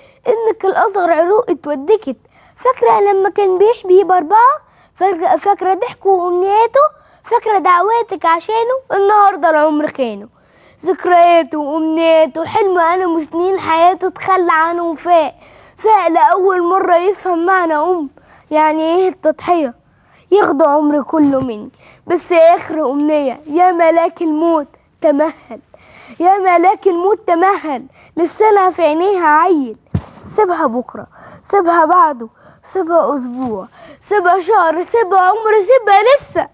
إنك الأصغر عروق اتودكت فاكرة لما كان بيحبي بأربعة فاكرة, فاكرة ضحكه وأمنياته فاكرة دعواتك عشانه النهاردة العمر خانه ذكرياته وأمنياته حلم أنا وسنين حياته تخلى عنه وفاق فاق لأول مرة يفهم معنى أم يعني إيه التضحية ياخد عمري كله مني بس آخر أمنية يا ملاك الموت تمهل يا ملاك الموت تمهل للسنة في عينيها عيل سيبها بكرة سيبها بعده سيبها أسبوع سيبها شهر سيبها عمر سيبها لسه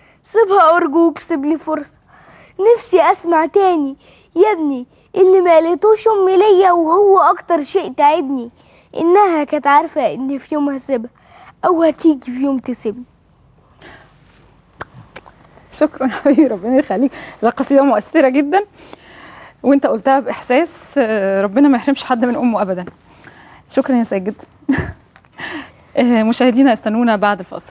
سيبها أرجوك سيبلي فرصة نفسي أسمع تاني يا ابني اللي ما قالتوش أمي ليا وهو أكتر شيء تعبني إنها كانت عارفة إن في يوم هسيبها أو هتيجي في يوم تسيبني شكرا حبيبي ربنا يخليك القصيده مؤثره جدا وانت قلتها باحساس آه، ربنا ما يحرمش حد من امه ابدا شكرا يا ساجد آه، مشاهدينا استنونا بعد الفاصل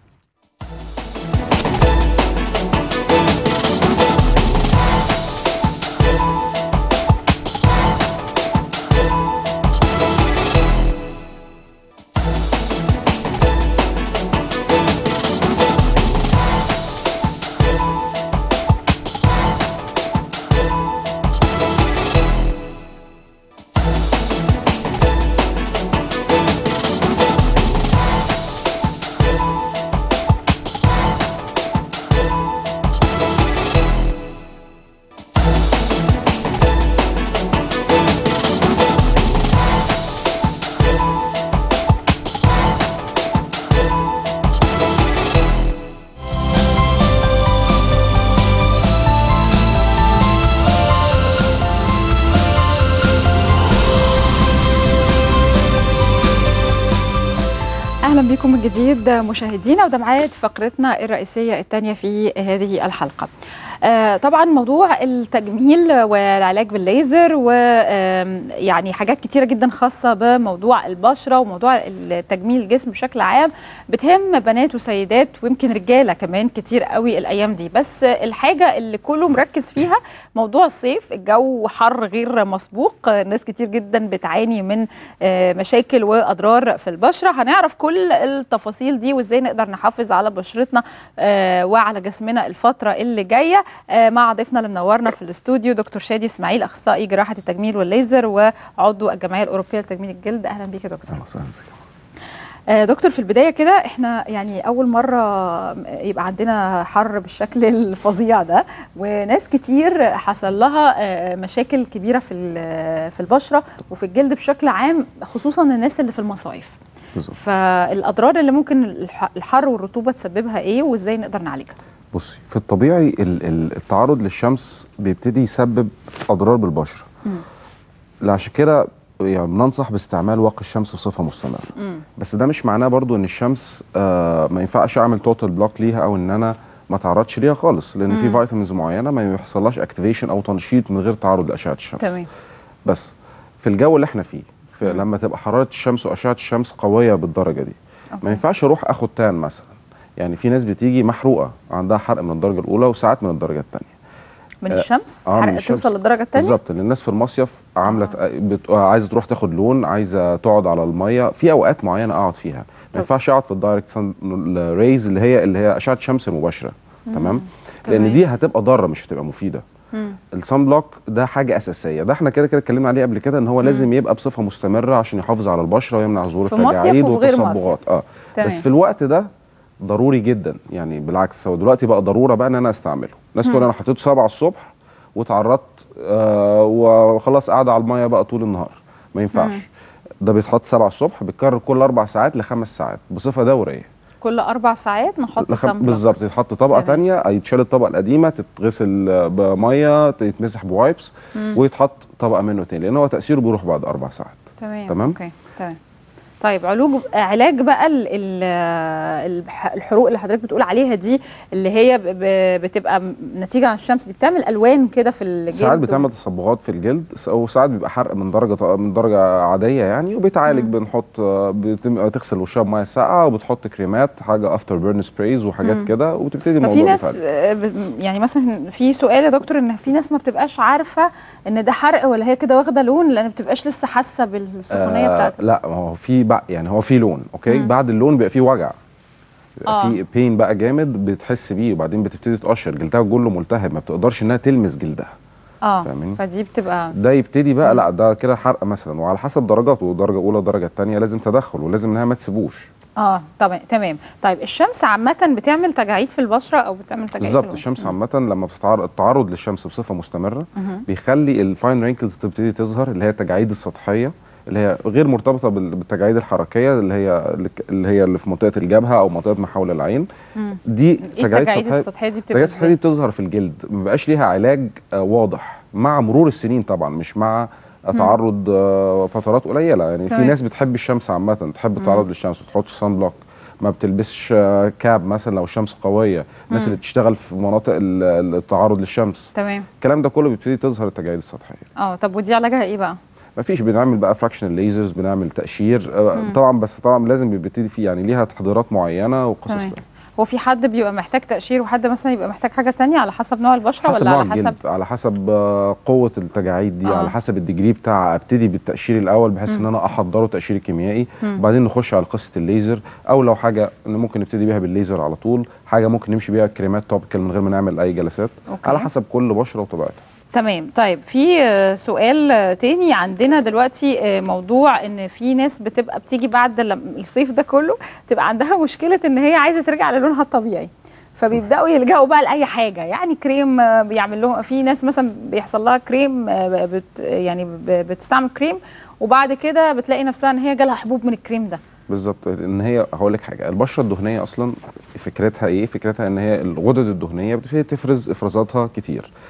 اهلا بكم من جديد مشاهدينا وده ميعاد فقرتنا الرئيسيه الثانيه في هذه الحلقه. آه طبعا موضوع التجميل والعلاج بالليزر ويعني حاجات كتيره جدا خاصه بموضوع البشره وموضوع التجميل الجسم بشكل عام بتهم بنات وسيدات ويمكن رجاله كمان كتير قوي الايام دي بس الحاجه اللي كله مركز فيها موضوع الصيف الجو حر غير مسبوق ناس كتير جدا بتعاني من آه مشاكل واضرار في البشره هنعرف كل التفاصيل دي وازاي نقدر نحافظ على بشرتنا آه وعلى جسمنا الفتره اللي جايه آه مع ضيفنا اللي منورنا في الاستوديو دكتور شادي اسماعيل اخصائي جراحه التجميل والليزر وعضو الجمعيه الاوروبيه لتجميل الجلد اهلا بيك يا دكتور آه دكتور في البدايه كده احنا يعني اول مره يبقى عندنا حر بالشكل الفظيع ده وناس كتير حصل لها آه مشاكل كبيره في في البشره وفي الجلد بشكل عام خصوصا الناس اللي في المصايف بالزبط. فالاضرار اللي ممكن الحر والرطوبه تسببها ايه وازاي نقدر نعالجها بصي في الطبيعي التعرض للشمس بيبتدي يسبب اضرار بالبشره عشان كده يعني بننصح باستعمال واقي الشمس بصفه مستمره مم. بس ده مش معناه برضو ان الشمس آه ما ينفعش اعمل توتال بلوك ليها او ان انا ما تعرضش ليها خالص لان مم. في فيتامينز معينه ما يحصلهاش اكتيفيشن او تنشيط من غير تعرض لاشعه الشمس تمام بس في الجو اللي احنا فيه في لما تبقى حراره الشمس واشعه الشمس قويه بالدرجه دي أوكي. ما ينفعش اروح اخد تان مثلا يعني في ناس بتيجي محروقه عندها حرق من الدرجه الاولى وساعات من الدرجه الثانيه من الشمس آه حرق توصل للدرجه الثانيه بالظبط الناس في المصيف عامله آه. بت... عايزه تروح تاخد لون عايزه تقعد على الميه في اوقات معينه اقعد فيها ما ينفعش اقعد في الدايركت سان ريز اللي هي اللي هي اشعه الشمس المباشره تمام لان دي هتبقى ضاره مش هتبقى مفيده الصن بلوك ده حاجه اساسيه ده احنا كده كده اتكلمنا عليه قبل كده ان هو مم. لازم يبقى بصفه مستمره عشان يحافظ على البشره ويمنع ظهور التجاعيد والتصبغات اه تمام. بس في الوقت ده ضروري جدا يعني بالعكس هو دلوقتي بقى ضروره بقى ان انا استعمله الناس تقول انا حطيته 7 الصبح واتعرضت آه وخلاص قاعده على الميه بقى طول النهار ما ينفعش ده بيتحط 7 الصبح بيتكرر كل اربع ساعات لخمس ساعات بصفه دوريه كل اربع ساعات نحط لخ... بالظبط يتحط طبقه ثانيه يتشال الطبقه القديمه تتغسل بميه يتمسح بوايبس ويتحط طبقه منه تاني لان هو تاثيره بيروح بعد اربع ساعات تمام تمام اوكي تمام طيب علاج علاج بقى ال ال الحروق اللي حضرتك بتقول عليها دي اللي هي بتبقى نتيجه عن الشمس دي بتعمل الوان كده في الجلد ساعات بتعمل تصبغات في الجلد او ساعات بيبقى حرق من درجه من درجه عاديه يعني وبيتعالج بنحط بتغسل وشها بميه ساقعه وبتحط كريمات حاجه افتر بيرن سبرايز وحاجات كده وبتبتدي الموضوع في ناس يعني مثلا في سؤال يا دكتور ان في ناس ما بتبقاش عارفه ان ده حرق ولا هي كده واخده لون لان ما بتبقاش لسه حاسه بالسخونيه آه بتاعتها لا هو في يعني هو في لون اوكي مم. بعد اللون بيبقى في وجع بيبقى آه. في بين بقى جامد بتحس بيه وبعدين بتبتدي تقشر جلدها كله ملتهب ما بتقدرش انها تلمس جلدها اه فاهمين فدي بتبقى ده يبتدي بقى مم. لا ده كده حرق مثلا وعلى حسب درجاته درجه اولى درجه الثانيه لازم تدخل ولازم انها ما تسيبوش اه طبعا تمام طيب الشمس عامه بتعمل تجاعيد في البشره او بتعمل تجاعيد بالظبط الشمس عامه لما بتتعرض التعرض للشمس بصفه مستمره مم. بيخلي الفاين رينكلز تبتدي تظهر اللي هي التجاعيد السطحيه اللي هي غير مرتبطه بالتجاعيد الحركيه اللي هي اللي هي اللي في منطقه الجبهه او منطقه ما حول العين مم. دي تجاعيد سطحيه السطحيه دي التجاعيد السطحيه دي بتظهر في الجلد ما بيبقاش ليها علاج آه واضح مع مرور السنين طبعا مش مع تعرض آه فترات قليله يعني طيب. في ناس بتحب الشمس عامه تحب التعرض للشمس وتحط صن بلوك ما بتلبسش كاب مثلا لو الشمس قويه الناس اللي بتشتغل في مناطق التعرض للشمس تمام الكلام ده كله بيبتدي تظهر التجاعيد السطحيه اه طب ودي علاجها ايه بقى ما فيش بنعمل بقى فراكشنال ليزرز بنعمل تقشير مم. طبعا بس طبعا لازم بيبتدي فيه يعني ليها تحضيرات معينه وقصص هو في حد بيبقى محتاج تقشير وحد مثلا يبقى محتاج حاجه تانية على حسب نوع البشره حسب ولا نوع على حسب الجلد. على حسب قوه التجاعيد دي آه. على حسب الديجري بتاع ابتدي بالتقشير الاول بحيث ان انا احضره تقشير كيميائي وبعدين نخش على قصه الليزر او لو حاجه ممكن نبتدي بيها بالليزر على طول حاجه ممكن نمشي بيها كريمات توبيكال من غير ما نعمل اي جلسات أوكي. على حسب كل بشره وطبيعتها تمام طيب في سؤال تاني عندنا دلوقتي موضوع ان في ناس بتبقى بتيجي بعد الصيف ده كله تبقى عندها مشكله ان هي عايزه ترجع للونها الطبيعي فبيبداوا يلجأوا بقى لاي حاجه يعني كريم بيعمل لهم في ناس مثلا بيحصل لها كريم بت يعني بتستعمل كريم وبعد كده بتلاقي نفسها ان هي جالها حبوب من الكريم ده بالظبط ان هي هقول لك حاجه البشره الدهنيه اصلا فكرتها ايه فكرتها ان هي الغدد الدهنيه بتبتدي تفرز افرازاتها كتير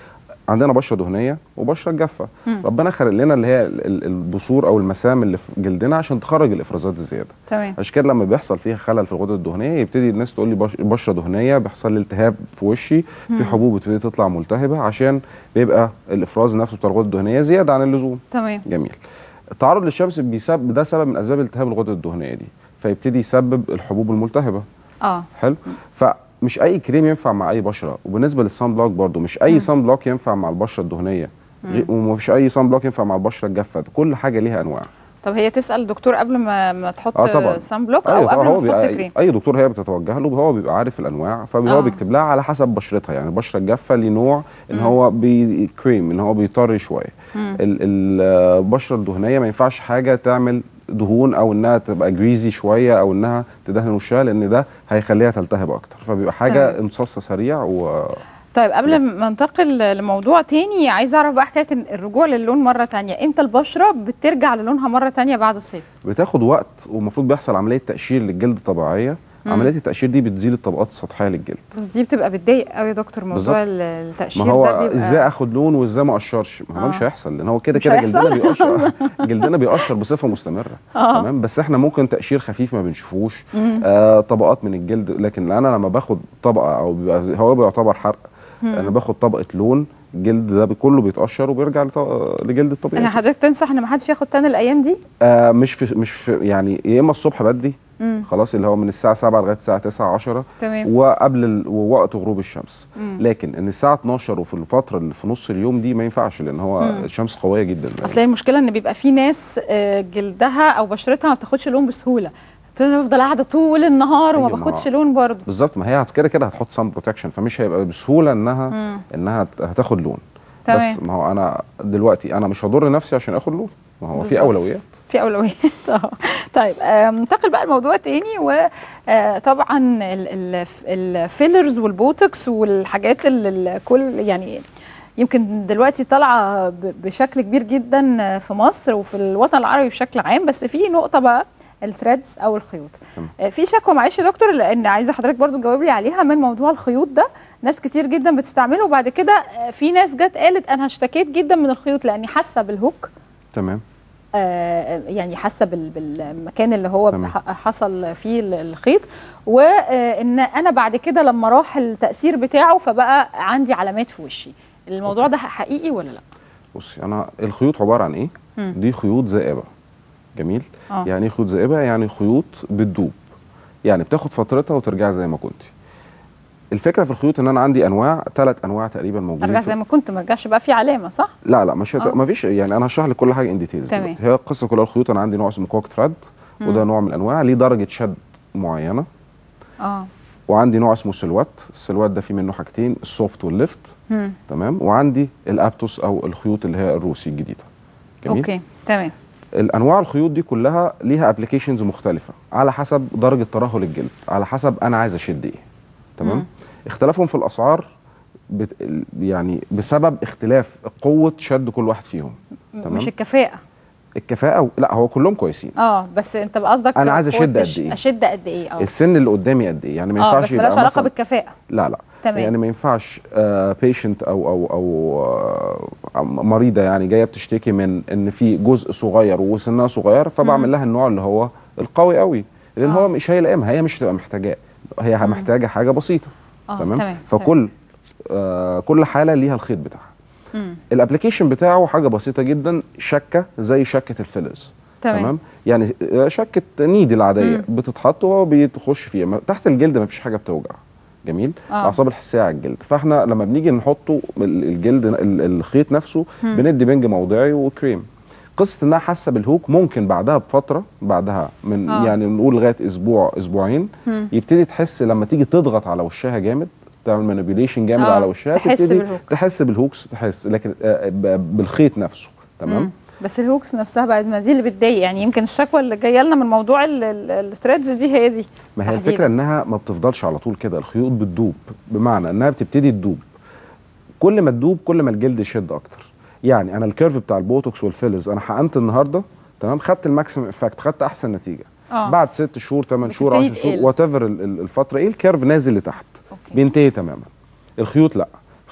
عندنا بشره دهنيه وبشره جافه مم. ربنا خلق لنا اللي هي ال- ال- البثور او المسام اللي في جلدنا عشان تخرج الافرازات الزياده تمام عشان كده لما بيحصل فيها خلل في الغدد الدهنيه يبتدي الناس تقول لي بش- بشره دهنيه بيحصل لي التهاب في وشي في حبوب بتبتدي تطلع ملتهبه عشان بيبقى الافراز نفسه بتاع الغدد الدهنيه زياده عن اللزوم تمام جميل التعرض للشمس بيسبب ده سبب من اسباب التهاب الغدد الدهنيه دي فيبتدي يسبب الحبوب الملتهبه اه حلو فمش اي كريم ينفع مع اي بشره وبالنسبه للصن بلوك برضو مش اي صن بلوك ينفع مع البشره الدهنيه غي- ومفيش اي صن بلوك ينفع مع البشره الجافه كل حاجه ليها انواع طب هي تسال الدكتور قبل ما ما تحط اه طبعا سان بلوك او أيوة طبعا هو قبل ما تحط بيبقى كريم اي دكتور هي بتتوجه له هو بيبقى عارف الانواع فهو آه. بيكتب لها على حسب بشرتها يعني البشره الجافه ليه نوع ان مم. هو بكريم ان هو بيطري شويه مم. ال- ال- البشره الدهنيه ما ينفعش حاجه تعمل دهون او انها تبقى جريزي شويه او انها تدهن وشها لان ده هيخليها تلتهب اكتر فبيبقى حاجه تمام. امتصاص سريع و طيب قبل ما ننتقل لموضوع تاني عايزه اعرف بقى حكايه إن الرجوع للون مره تانية امتى البشره بترجع للونها مره تانية بعد الصيف بتاخد وقت والمفروض بيحصل عمليه تقشير للجلد طبيعيه مم. عمليه التقشير دي بتزيل الطبقات السطحيه للجلد بس دي بتبقى بتضايق قوي يا دكتور موضوع بالظبط. ال- التقشير ما هو ده بيبقى ازاي اخد لون وازاي ما اقشرش ما هو ده آه. مش هيحصل لان هو كده مش كده هيحصل؟ جلدنا بيقشر جلدنا بيقشر بصفه مستمره آه. تمام بس احنا ممكن تقشير خفيف ما بنشوفوش مم. آه طبقات من الجلد لكن انا لما باخد طبقه او بيبقى هو بيعتبر حرق مم. انا باخد طبقه لون الجلد ده كله بيتقشر وبيرجع لط- لجلد الطبيعي يعني حضرتك تنصح ان ما حدش ياخد تان الايام دي آه مش في مش في يعني يا اما الصبح بدري مم. خلاص اللي هو من الساعه 7 لغايه الساعه 9 10 تمام وقبل ال... ووقت غروب الشمس مم. لكن ان الساعه 12 وفي الفتره اللي في نص اليوم دي ما ينفعش لان هو مم. الشمس قويه جدا اصل هي المشكله ان بيبقى في ناس آه، جلدها او بشرتها ما بتاخدش لون بسهوله تقول انا بفضل قاعده طول النهار وما أيوة، ما باخدش هو- لون برضه بالظبط ما هي هت- كده كده هتحط سان بروتكشن فمش هيبقى بسهوله انها مم. انها ت- هتاخد لون تمام. بس ما هو انا دلوقتي انا مش هضر نفسي عشان اخد لون ما هو في بالظبط. اولويات في اولويات اه طيب آه، ننتقل بقى لموضوع تاني وطبعا الفيلرز والبوتوكس والحاجات اللي الكل يعني يمكن دلوقتي طالعه ب- بشكل كبير جدا في مصر وفي الوطن العربي بشكل عام بس في نقطه بقى الثريدز او الخيوط تمام. آه، في شكوى معلش يا دكتور لان عايزه حضرتك برضو تجاوب لي عليها من موضوع الخيوط ده ناس كتير جدا بتستعمله وبعد كده آه، في ناس جت قالت انا اشتكيت جدا من الخيوط لاني حاسه بالهوك تمام آه، يعني حاسه بال- بالمكان اللي هو تمام. ح- حصل فيه ال- الخيط وان انا بعد كده لما راح التاثير بتاعه فبقى عندي علامات في وشي الموضوع ده حقيقي ولا لا بصي انا الخيوط عباره عن ايه مم. دي خيوط زائبه جميل آه. يعني ايه خيوط زائبه يعني خيوط بتدوب يعني بتاخد فترتها وترجع زي ما كنت الفكره في الخيوط ان انا عندي انواع ثلاث انواع تقريبا موجودين ارجع في- زي ما كنت ما ارجعش بقى في علامه صح لا لا مش هت... آه. ما فيش يعني انا هشرح لك كل حاجه ان ديتيلز تمام. هي القصه كلها الخيوط انا عندي نوع اسمه كوك ثريد وده نوع من الانواع ليه درجه شد معينه اه وعندي نوع اسمه سلوات السلوات ده فيه منه حاجتين السوفت والليفت مم. تمام وعندي الابتوس او الخيوط اللي هي الروسي الجديده جميل اوكي تمام الانواع الخيوط دي كلها ليها ابلكيشنز مختلفه على حسب درجه ترهل الجلد على حسب انا عايز اشد ايه تمام مم. اختلافهم في الاسعار بت... يعني بسبب اختلاف قوه شد كل واحد فيهم تمام مش الكفاءه الكفاءه و... لا هو كلهم كويسين اه بس انت بقى قصدك أنا عايز أشد قوة قد إيه؟ اشد قد ايه اه السن اللي قدامي قد ايه يعني ما اه ينفعش بس ملهاش يبقى علاقه مثلا بالكفاءه لا لا تمام. يعني ما ينفعش بيشنت او او او آه، مريضه يعني جايه بتشتكي من ان في جزء صغير وسنها صغير فبعمل لها النوع اللي هو القوي قوي لان آه. هو مش هيلائمها هي مش هتبقى محتاجاه هي محتاجه حاجه بسيطه اه تمام تمام فكل آه كل حاله ليها الخيط بتاعها مم. الابلكيشن بتاعه حاجه بسيطه جدا شكه زي شكه الفيلرز تمام. يعني آه، شكه نيدي العاديه مم. بتتحط وهو بيخش فيها ما- تحت الجلد ما فيش حاجه بتوجع جميل آه. الاعصاب الحسيه على الجلد فاحنا لما بنيجي نحطه ال- الجلد ال- الخيط نفسه مم. بندي بنج موضعي وكريم قصه انها حاسه بالهوك ممكن بعدها بفتره بعدها من آه. آه. يعني نقول لغايه اسبوع اسبوعين مم. يبتدي تحس لما تيجي تضغط على وشها جامد تعمل مانيبيوليشن جامد آه، على وشها تحس تبتدي بالهوك. تحس بالهوكس تحس لكن آه، ب- بالخيط نفسه تمام مم. بس الهوكس نفسها بقى ما دي اللي بتضايق يعني يمكن الشكوى اللي جايه لنا من موضوع الثريدز دي هي دي ما هي تحديداً. الفكره انها ما بتفضلش على طول كده الخيوط بتدوب بمعنى انها بتبتدي تدوب كل ما تدوب كل ما الجلد يشد اكتر يعني انا الكيرف بتاع البوتوكس والفيلرز انا حقنت النهارده تمام خدت الماكسيمم افكت خدت احسن نتيجه آه. بعد ست شهور ثمان شهور بتبتدي 10 شهور تقل. وات ايفر الفتره ايه الكيرف نازل لتحت أوكي. بينتهي تماما الخيوط لا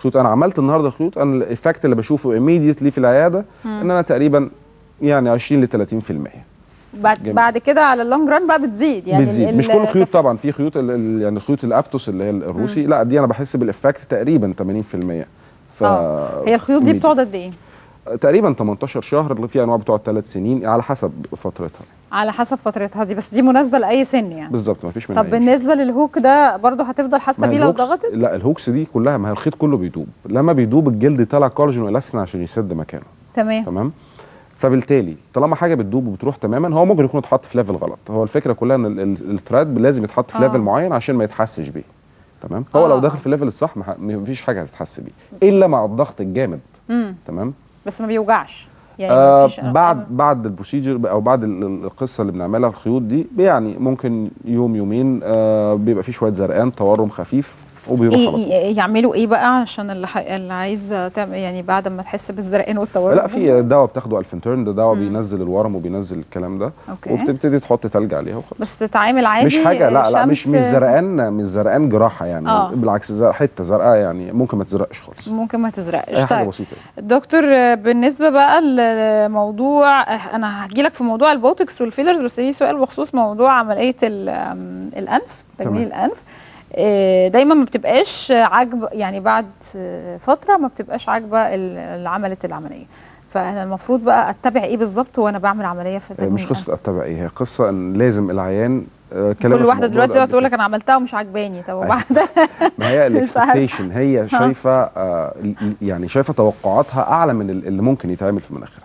خيوط انا عملت النهارده خيوط انا الايفكت اللي بشوفه immediately في العياده ان انا تقريبا يعني 20 ل 30% بعد جميل. بعد كده على اللونج ران بقى بتزيد يعني بتزيد ال- مش كل الخيوط التف- طبعا في خيوط ال- ال- يعني خيوط الابتوس اللي هي الروسي لا دي انا بحس بالافكت تقريبا 80% ف اه هي الخيوط دي immediate. بتقعد قد ايه؟ تقريبا 18 شهر اللي في انواع بتقعد 3 سنين على حسب فترتها على حسب فترتها دي بس دي مناسبه لاي سن يعني بالظبط ما فيش منها طب أي مشكلة. بالنسبه للهوك ده برضه هتفضل حاسه ما بيه لو الهوكس- ضغطت؟ لا الهوكس دي كلها ما هي الخيط كله بيدوب لما بيدوب الجلد يطلع كولاجين والاستين عشان يسد مكانه تمام تمام فبالتالي طالما حاجه بتدوب وبتروح تماما هو ممكن يكون اتحط في ليفل غلط هو الفكره كلها ان ال- ال- الثريد لازم يتحط في آه. ليفل معين عشان ما يتحسش بيه تمام هو آه. لو داخل في الليفل الصح ما ح- ما فيش حاجه هتتحس بيه الا مع الضغط الجامد امم تمام بس ما بيوجعش يعني آه مفيش بعد بعد البروسيجر او بعد ال- ال- القصه اللي بنعملها الخيوط دي يعني ممكن يوم يومين آه بيبقى فيه شويه زرقان تورم خفيف وبيروح إيه على طول إيه يعملوا ايه بقى عشان اللي, ح... اللي عايز تعمل يعني بعد ما تحس بالزرقان والتورم لا في دواء بتاخده الفنترن ده دواء بينزل الورم وبينزل الكلام ده اوكي وبتبتدي تحط تلج عليها وخلاص بس تتعامل عادي مش حاجه لا لا مش شمس مش زرقان مش زرقان جراحه يعني آه. بالعكس زر- حته زرقاء يعني ممكن ما تزرقش خالص ممكن ما تزرقش اي حاجه طيب بسيطه دكتور آه، بالنسبه بقى لموضوع آه، انا هجي لك في موضوع البوتوكس والفيلرز بس في سؤال بخصوص موضوع عمليه ال- آم، الانف تجميل تمام. الانف آه، دايما ما بتبقاش عاجبه يعني بعد آه، فتره ما بتبقاش عاجبه ال- اللي عملت العمليه فانا المفروض بقى اتبع ايه بالظبط وانا بعمل عمليه في آه، تجميل مش قصه اتبع ايه هي قصه ان لازم العيان آه، اتكلمنا كل في واحده الموضوع دلوقتي ده تقعد قبل تقول كده. لك انا عملتها ومش عاجباني طب أيوة. وبعدها ما هي مش عارف. الاكسبكتيشن هي شايفه آه يعني شايفه توقعاتها اعلى من ال- اللي ممكن يتعمل في مناخيرها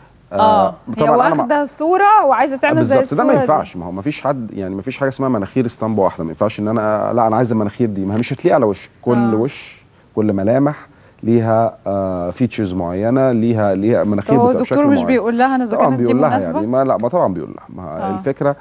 اه هي أنا مع- واخده صوره وعايزه تعمل زي بالظبط الصوره ده ما دي. ينفعش ما هو ما فيش حد يعني ما فيش حاجه اسمها مناخير اسطمبه واحده ما ينفعش ان انا لا انا عايز المناخير دي ما هي مش هتليق على وش كل آه. آه. وش كل ملامح ليها آه فيتشرز معينه ليها ليها طب مناخير هو بتبقى بشكل الدكتور مش معين بيقول لها انا اذا طبعا كانت دي بيقول لها مناسبه يعني ما لا ما طبعا بيقول لها ما آه. آه. الفكره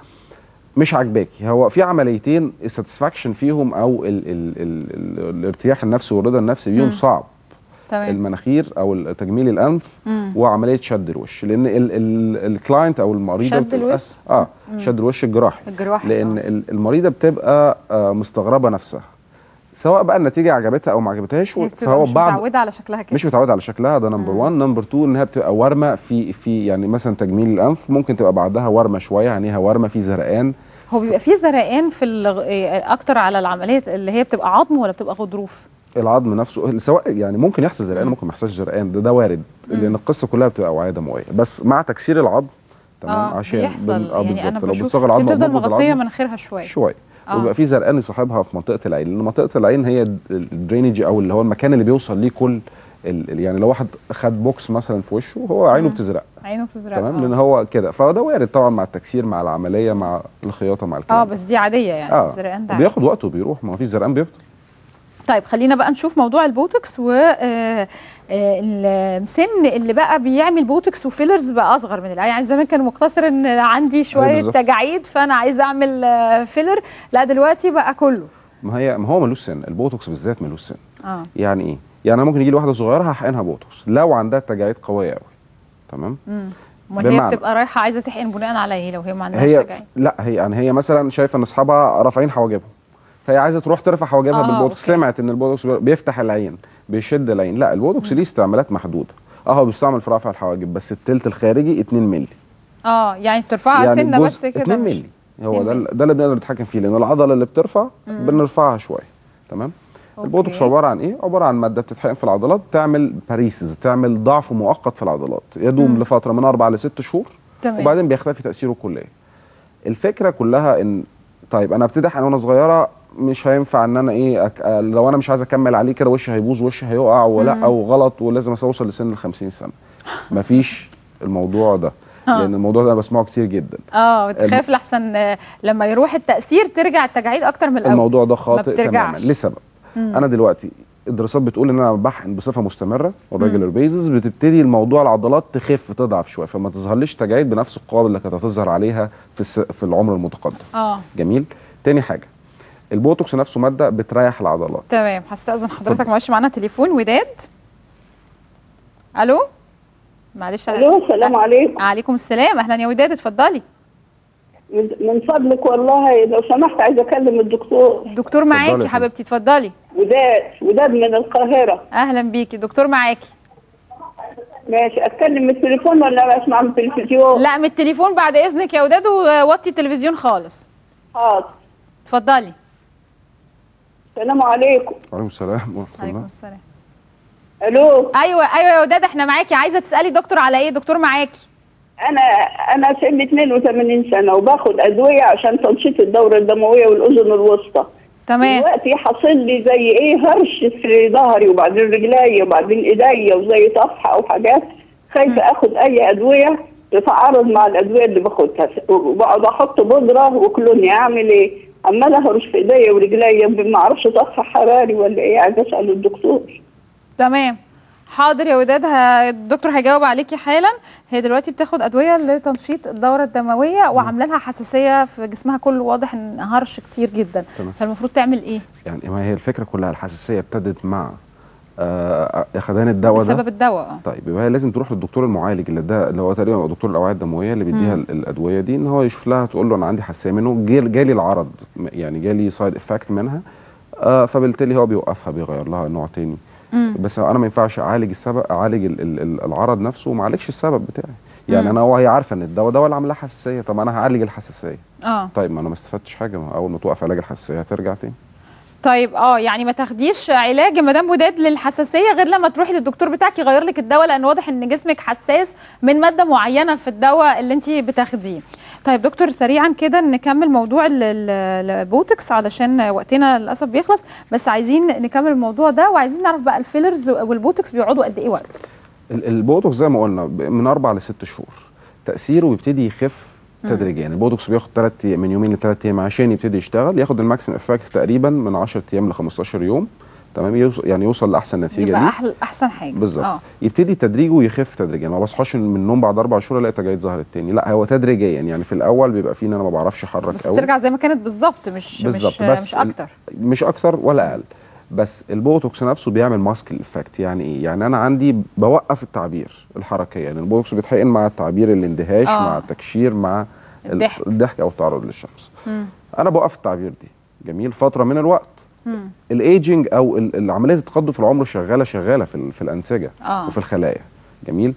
مش عاجباكي هو في عمليتين الساتسفاكشن فيهم او ال ال ال ال الارتياح النفسي والرضا النفسي بيهم مم. صعب تمام المناخير او تجميل الانف مم. وعمليه شد الوش لان ال- ال- الكلاينت او المريضه شد بتبقى- الوش؟ اه مم. شد الوش الجراحي الجراحي لان آه. ال- المريضه بتبقى آه مستغربه نفسها سواء بقى النتيجه عجبتها او ما عجبتهاش هي بتبقى فهو مش بعد متعوده على شكلها كده مش متعود على شكلها ده نمبر 1 نمبر 2 انها بتبقى ورمه في في يعني مثلا تجميل الانف ممكن تبقى بعدها ورمه شويه عينيها ورمه في زرقان هو بيبقى فيه زرقان في الغ... إيه، اكتر على العمليه اللي هي بتبقى عظم ولا بتبقى غضروف العظم نفسه سواء يعني ممكن يحصل زرقان مم. ممكن ما يحصلش زرقان ده ده وارد لان القصه كلها بتبقى اوعيه دمويه بس مع تكسير العظم تمام اه عشان بيحصل بن- آه يعني انا بالظبط. لو بشوف بتصغر بس العظم أو بتفضل بنضغط مغطيه العظم مناخيرها شويه شويه آه. ويبقى في زرقان يصاحبها في منطقه العين لان منطقه العين هي ال- الدرينج او اللي هو المكان اللي بيوصل ليه كل ال- ال- يعني لو واحد خد بوكس مثلا في وشه هو عينه مم. بتزرق عينه بتزرق تمام آه. لان هو كده فده وارد طبعا مع التكسير مع العمليه مع الخياطه مع الكلام اه ده. بس دي عاديه يعني اه الزرقان ده بياخد وقته وبيروح ما فيش زرقان بيفضل طيب خلينا بقى نشوف موضوع البوتوكس و آه، آه، السن اللي بقى بيعمل بوتوكس وفيلرز بقى اصغر من العادي يعني زمان كان مقتصر ان عندي شويه بالظبط. تجاعيد فانا عايزه اعمل آه، فيلر لا دلوقتي بقى كله ما هي ما هو ملوش سن البوتوكس بالذات ملوش سن اه يعني ايه يعني انا ممكن يجي لي واحده صغيره هحقنها بوتوكس لو عندها تجاعيد قويه قوي تمام امم امال هي بمعنى- بتبقى رايحه عايزه تحقن بناء على ايه لو هي ما عندهاش هي تجاعيد لا هي يعني هي مثلا شايفه ان اصحابها رافعين حواجبهم فهي عايزه تروح ترفع حواجبها آه، بالبوتوكس أوكي. سمعت ان البوتوكس بيفتح العين بيشد العين لا البوتوكس ليه استعمالات محدوده اه هو بيستعمل في رفع الحواجب بس التلت الخارجي 2 مللي اه يعني بترفعها سنه بس كده 2 مش- مللي هو 2 ده مللي. ده اللي بنقدر نتحكم فيه لان العضله اللي بترفع بنرفعها شويه تمام البوتوكس أوكي. عباره عن ايه؟ عباره عن ماده بتتحقن في العضلات تعمل باريسز تعمل ضعف مؤقت في العضلات يدوم لفتره من اربع لست شهور تمام وبعدين بيختفي تاثيره كليا الفكره كلها ان طيب انا ابتدي احقن وانا صغيره مش هينفع ان انا ايه أك... آه، لو انا مش عايز اكمل عليه كده وشي هيبوظ وشي هيقع ولا او غلط ولازم اوصل لسن ال 50 سنه مفيش الموضوع ده آه. لان الموضوع ده أنا بسمعه كتير جدا اه بتخاف لحسن آه، لما يروح التاثير ترجع التجاعيد اكتر من الاول الموضوع ده خاطئ بترجعش. تماما لسبب انا دلوقتي الدراسات بتقول ان انا بحقن بصفه مستمره والريجولار بيزز بتبتدي الموضوع العضلات تخف تضعف شويه فما تظهرليش تجاعيد بنفس القوه اللي كانت هتظهر عليها في الس... في العمر المتقدم اه جميل تاني حاجه البوتوكس نفسه ماده بتريح العضلات تمام هستأذن حضرتك اتفضل. معلش معانا تليفون وداد الو معلش الو السلام عليكم عليكم السلام اهلا يا وداد اتفضلي من من فضلك والله لو سمحت عايزه اكلم الدكتور الدكتور اتفضلي معاكي يا حبيبتي اتفضلي وداد وداد من القاهرة اهلا بيكي دكتور معاكي ماشي أتكلم من التليفون ولا أسمع من التلفزيون؟ لا من التليفون بعد اذنك يا وداد ووطي التلفزيون خالص حاضر اتفضلي السلام عليكم وعليكم السلام ورحمه عليكم الله السلام ألو ايوه ايوه يا وداد احنا معاكي عايزه تسالي دكتور على ايه دكتور معاكي أنا أنا سن 82 سنة وباخد أدوية عشان تنشيط الدورة الدموية والأذن الوسطى تمام دلوقتي حاصل لي زي إيه هرش في ظهري وبعدين رجلي وبعدين إيديا وزي طفحة أو حاجات خايفة آخد أي أدوية تتعارض مع الأدوية اللي باخدها وبقعد أحط بودرة وكلوني أعمل إيه؟ عمال أهرش في إيديا ورجلي ما أعرفش طفح حراري ولا إيه عايزة أسأل الدكتور تمام حاضر يا وداد ه- الدكتور هيجاوب عليكي حالا هي دلوقتي بتاخد ادويه لتنشيط الدوره الدمويه وعامله لها حساسيه في جسمها كله واضح ان هرش كتير جدا تمام. فالمفروض تعمل ايه يعني ما هي الفكره كلها الحساسيه ابتدت مع آه، اخدان الدواء ده بسبب الدواء اه طيب يبقى هي لازم تروح للدكتور المعالج اللي ده اللي هو تقريبا دكتور الاوعيه الدمويه اللي بيديها ال- الادويه دي ان هو يشوف لها تقول له انا عندي حساسيه منه جال- جالي العرض م- يعني جالي سايد افكت منها آه فبالتالي هو بيوقفها بيغير لها نوع تاني بس انا ما ينفعش اعالج السبب اعالج ال- ال- ال- العرض نفسه وما اعالجش السبب بتاعي يعني انا وهي عارفه ان الدواء ده هو اللي عامل لها حساسيه طب انا هعالج الحساسيه اه طيب ما انا ما استفدتش حاجه ما اول ما توقف علاج الحساسيه هترجع تاني طيب اه يعني ما تاخديش علاج يا مدام وداد للحساسيه غير لما تروحي للدكتور بتاعك يغير لك الدواء لان واضح ان جسمك حساس من ماده معينه في الدواء اللي انت بتاخديه طيب دكتور سريعا كده نكمل موضوع ال- ال- البوتوكس علشان وقتنا للاسف بيخلص بس عايزين نكمل الموضوع ده وعايزين نعرف بقى الفيلرز والبوتوكس بيقعدوا قد ايه وقت ال- البوتوكس زي ما قلنا ب- من اربع لست شهور تاثيره بيبتدي يخف تدريجيا البوتوكس بياخد 3 من يومين لثلاث ايام عشان يبتدي يشتغل ياخد الماكسيم افكت تقريبا من 10 ايام ل 15 يوم تمام يوصل يعني يوصل لاحسن نتيجه يبقى ليه أحل احسن حاجه بالظبط اه يبتدي تدريجه يخف تدريجيا ما بصحاش من النوم بعد اربع شهور الاقي تجاعيد ظهرت تاني لا هو تدريجيا يعني في الاول بيبقى فيه ان انا ما بعرفش احرك بس قوي بترجع زي ما كانت بالظبط مش بالظبط مش بس مش اكتر مش اكتر ولا اقل بس البوتوكس نفسه بيعمل ماسك افكت يعني ايه يعني انا عندي بوقف التعبير الحركيه يعني البوتوكس بيتحقن مع التعبير الاندهاش آه. مع التكشير مع ال- الضحك. الضحك او التعرض للشمس مم. انا بوقف التعبير دي جميل فتره من الوقت مم. الايجنج او ال- العمليه التقدم في العمر شغاله شغاله في ال- في الانسجه آه. وفي الخلايا جميل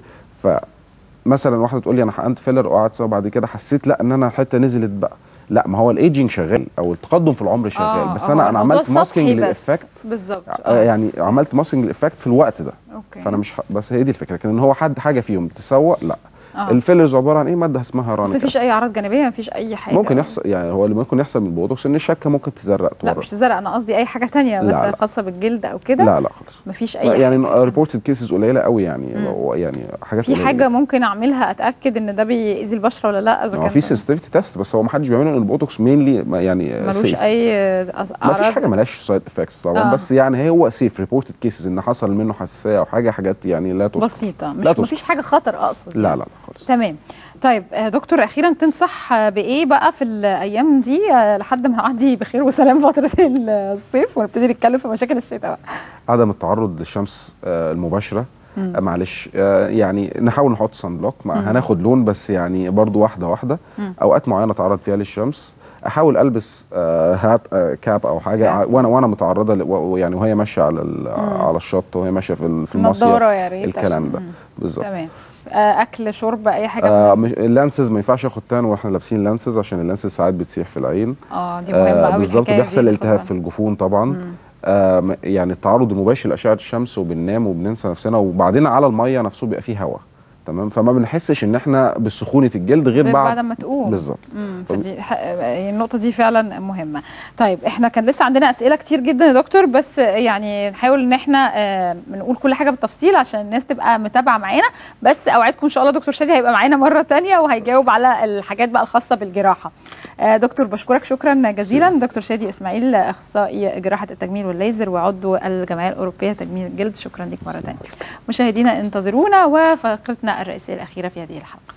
فمثلا واحده تقول لي انا حقنت فيلر وقعدت سوا بعد كده حسيت لا ان انا الحته نزلت بقى لا ما هو الايجنج شغال او التقدم في العمر شغال آه، بس آه، انا انا الموضوع عملت ماسكينج سطحي بس. للافكت بالظبط آه، آه. يعني عملت ماسكينج للافكت في الوقت ده اوكي فانا مش ح... بس هي دي الفكره لكن ان هو حد حاجه فيهم تسوق لا آه. الفيلرز عباره عن ايه ماده اسمها بس رانيك مفيش اي اعراض جانبيه مفيش اي حاجه ممكن يحصل يعني هو اللي ممكن يحصل من البوتوكس ان الشكه ممكن تزرق لا تورم مش تزرق انا قصدي اي حاجه تانية بس لا، لا. خاصه بالجلد او كده لا لا خالص مفيش اي لا يعني حاجة. ريبورتد كيسز قليله قوي يعني هو يعني حاجات في قليلة حاجه جداً. ممكن اعملها اتاكد ان ده بيأذي البشره ولا لا اذا هو كان في سنسيتيفيتي تيست بس هو ما حدش بيعمله لان البوتوكس مينلي يعني ملوش safe. اي أص- ما فيش اعراض حاجه ملهاش سايد افكتس طبعا آه. بس يعني هو سيف ريبورتد كيسز ان حصل منه حساسيه او حاجه حاجات يعني لا توصف بسيطه مش لا توصف. مفيش حاجه خطر اقصد لا يعني. لا لا خالص تمام طيب آه، دكتور اخيرا تنصح آه، بايه بقى في الايام دي آه، لحد ما نعدي بخير وسلام فتره الصيف ونبتدي نتكلم في مشاكل الشتاء بقى عدم التعرض للشمس آه، المباشره آه، معلش آه، يعني نحاول نحط صن بلوك مع هناخد لون بس يعني برضو واحده واحده اوقات معينه اتعرض فيها للشمس احاول البس آه، هات آه، كاب او حاجه كاب. ع- وانا وانا متعرضه ل- و- يعني وهي ماشيه على ال- على الشط وهي ماشيه في ال- في المصيف نضاره يا ريت الكلام عشان- ده مم. بالظبط تمام آه، اكل شرب اي حاجه آه من- مش اللانسز ما ينفعش اخد تان واحنا لابسين لانسز عشان اللانسز ساعات بتسيح في العين اه دي مهمه آه قوي بالظبط الحكاية بيحصل دي التهاب طبعاً. في الجفون طبعا آه م- يعني التعرض المباشر لاشعه الشمس وبننام وبننسى نفسنا وبعدين على الميه نفسه بيبقى فيه هواء تمام فما بنحسش ان احنا بسخونه الجلد غير, غير بعد بعد ما تقوم بالظبط امم فدي ح- النقطه دي فعلا مهمه طيب احنا كان لسه عندنا اسئله كتير جدا يا دكتور بس يعني نحاول ان احنا آه، نقول كل حاجه بالتفصيل عشان الناس تبقى متابعه معانا بس اوعدكم ان شاء الله دكتور شادي هيبقى معانا مره تانية وهيجاوب على الحاجات بقى الخاصه بالجراحه آه، دكتور بشكرك شكرا جزيلا دكتور شادي اسماعيل اخصائي جراحه التجميل والليزر وعضو الجمعيه الاوروبيه لتجميل الجلد شكرا لك مره ثانيه مشاهدينا انتظرونا وفقرتنا الرئيسيه الاخيره في هذه الحلقه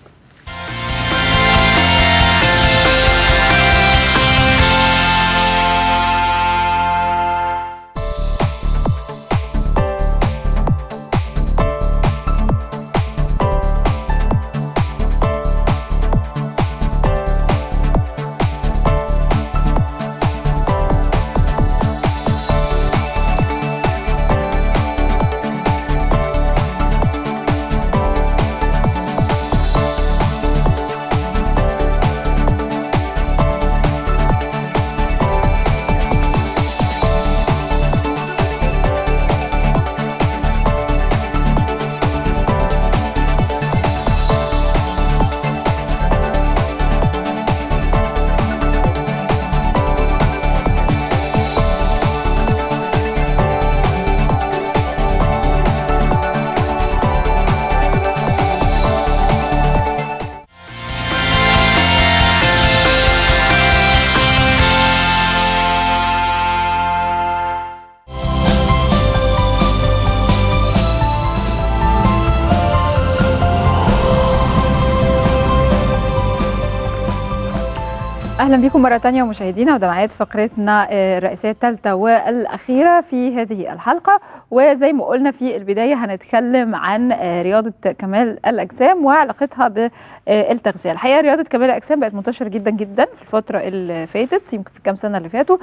اهلا بكم مره تانية مشاهدينا وده ميعاد فقرتنا آه، الرئيسيه الثالثه والاخيره في هذه الحلقه وزي ما قلنا في البدايه هنتكلم عن آه، رياضه كمال الاجسام وعلاقتها بالتغذيه الحقيقه رياضه كمال الاجسام بقت منتشره جدا جدا في الفتره اللي فاتت يمكن في كام سنه اللي فاتوا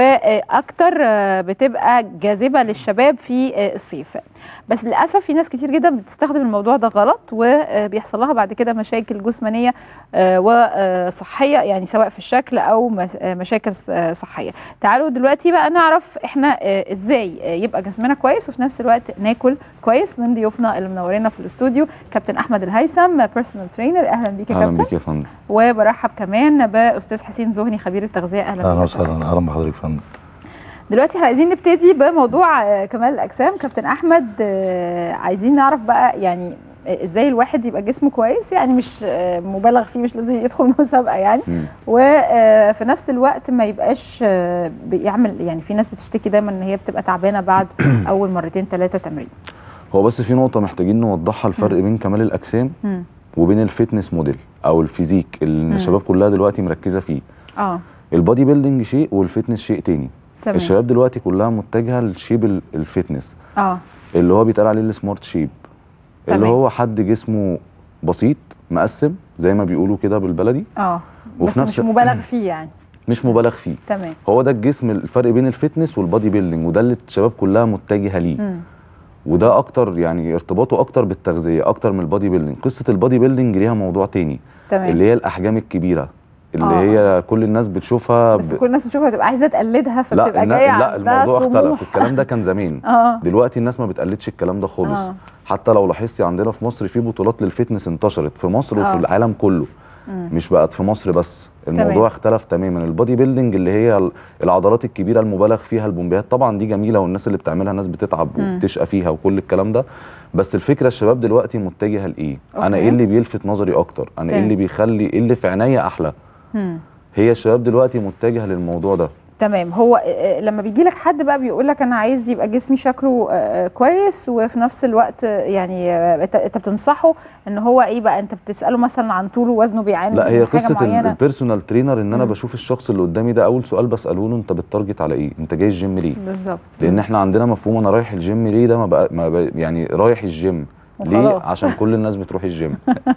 واكتر آه، بتبقى جاذبه للشباب في آه، الصيف بس للاسف في ناس كتير جدا بتستخدم الموضوع ده غلط وبيحصل لها بعد كده مشاكل جسمانيه آه، وصحيه يعني سواء في الشكل او مس- آه، مشاكل ص- آه، صحيه تعالوا دلوقتي بقى نعرف احنا آه، ازاي آه، يبقى جسمنا كويس وفي نفس الوقت ناكل كويس من ضيوفنا اللي منورينا في الاستوديو كابتن احمد الهيثم بيرسونال ترينر اهلا بيك يا اهلا كابتن بيك يا فندم وبرحب كمان باستاذ حسين زهني خبير التغذيه اهلا اهلا بيك يا أستاذ وسهلا حسين. اهلا بحضرتك يا فندم دلوقتي احنا عايزين نبتدي بموضوع آه، كمال الاجسام كابتن احمد آه، عايزين نعرف بقى يعني آه، ازاي الواحد يبقى جسمه كويس يعني مش آه، مبالغ فيه مش لازم يدخل مسابقه يعني مم. وفي نفس الوقت ما يبقاش آه، بيعمل يعني في ناس بتشتكي دايما ان هي بتبقى تعبانه بعد اول مرتين ثلاثه تمرين هو بس في نقطه محتاجين نوضحها الفرق بين كمال الاجسام مم. وبين الفيتنس موديل او الفيزيك اللي الشباب كلها دلوقتي مركزه فيه اه البادي بيلدينج شيء والفيتنس شيء تاني تمام الشباب دلوقتي كلها متجهه للشيب ال- الفيتنس اه اللي هو بيتقال عليه السمارت شيب اللي تمام. هو حد جسمه بسيط مقسم زي ما بيقولوا كده بالبلدي اه وفي بس نفس- مش مبالغ فيه يعني مش مبالغ فيه تمام هو ده الجسم الفرق بين الفيتنس والبادي بيلدينج وده اللي الشباب كلها متجهه ليه مم. وده اكتر يعني ارتباطه اكتر بالتغذيه اكتر من البادي بيلدينج قصه البادي بيلدينج ليها موضوع تاني تمام اللي هي الاحجام الكبيره اللي آه. هي كل الناس بتشوفها بس ب... كل الناس بتشوفها تبقى عايزه تقلدها فبتبقى النا- جايه لا عندها الموضوع اختلف طموح. الكلام ده كان زمان اه دلوقتي الناس ما بتقلدش الكلام ده خالص آه. حتى لو لاحظتي عندنا في مصر في بطولات للفتنس انتشرت في مصر آه. وفي العالم كله مم. مش بقت في مصر بس الموضوع تمام. اختلف تماما البادي بيلدينج اللي هي ال- العضلات الكبيره المبالغ فيها البومبيات طبعا دي جميله والناس اللي بتعملها ناس بتتعب مم. وبتشقى فيها وكل الكلام ده بس الفكره الشباب دلوقتي متجهه لايه أوكي. انا ايه اللي بيلفت نظري اكتر انا ايه تمام. اللي بيخلي ايه اللي في عينيا احلى مم. هي الشباب دلوقتي متجهه للموضوع ده تمام هو آه، آه، لما بيجي لك حد بقى بيقول لك انا عايز يبقى جسمي شكله آه، آه، كويس وفي نفس الوقت آه، يعني آه، انت أنت بتنصحه ان هو ايه بقى انت بتساله مثلا عن طوله ووزنه بيعاني لا هي من حاجه قصه ال- معينه البيرسونال ترينر ان انا مم. بشوف الشخص اللي قدامي ده اول سؤال بساله له انت بتارجت على ايه انت جاي الجيم ليه بالظبط لان احنا عندنا مفهوم انا رايح الجيم ليه ده ما بقى, ما بقى يعني رايح الجيم ليه وخلاص. عشان كل الناس بتروح الجيم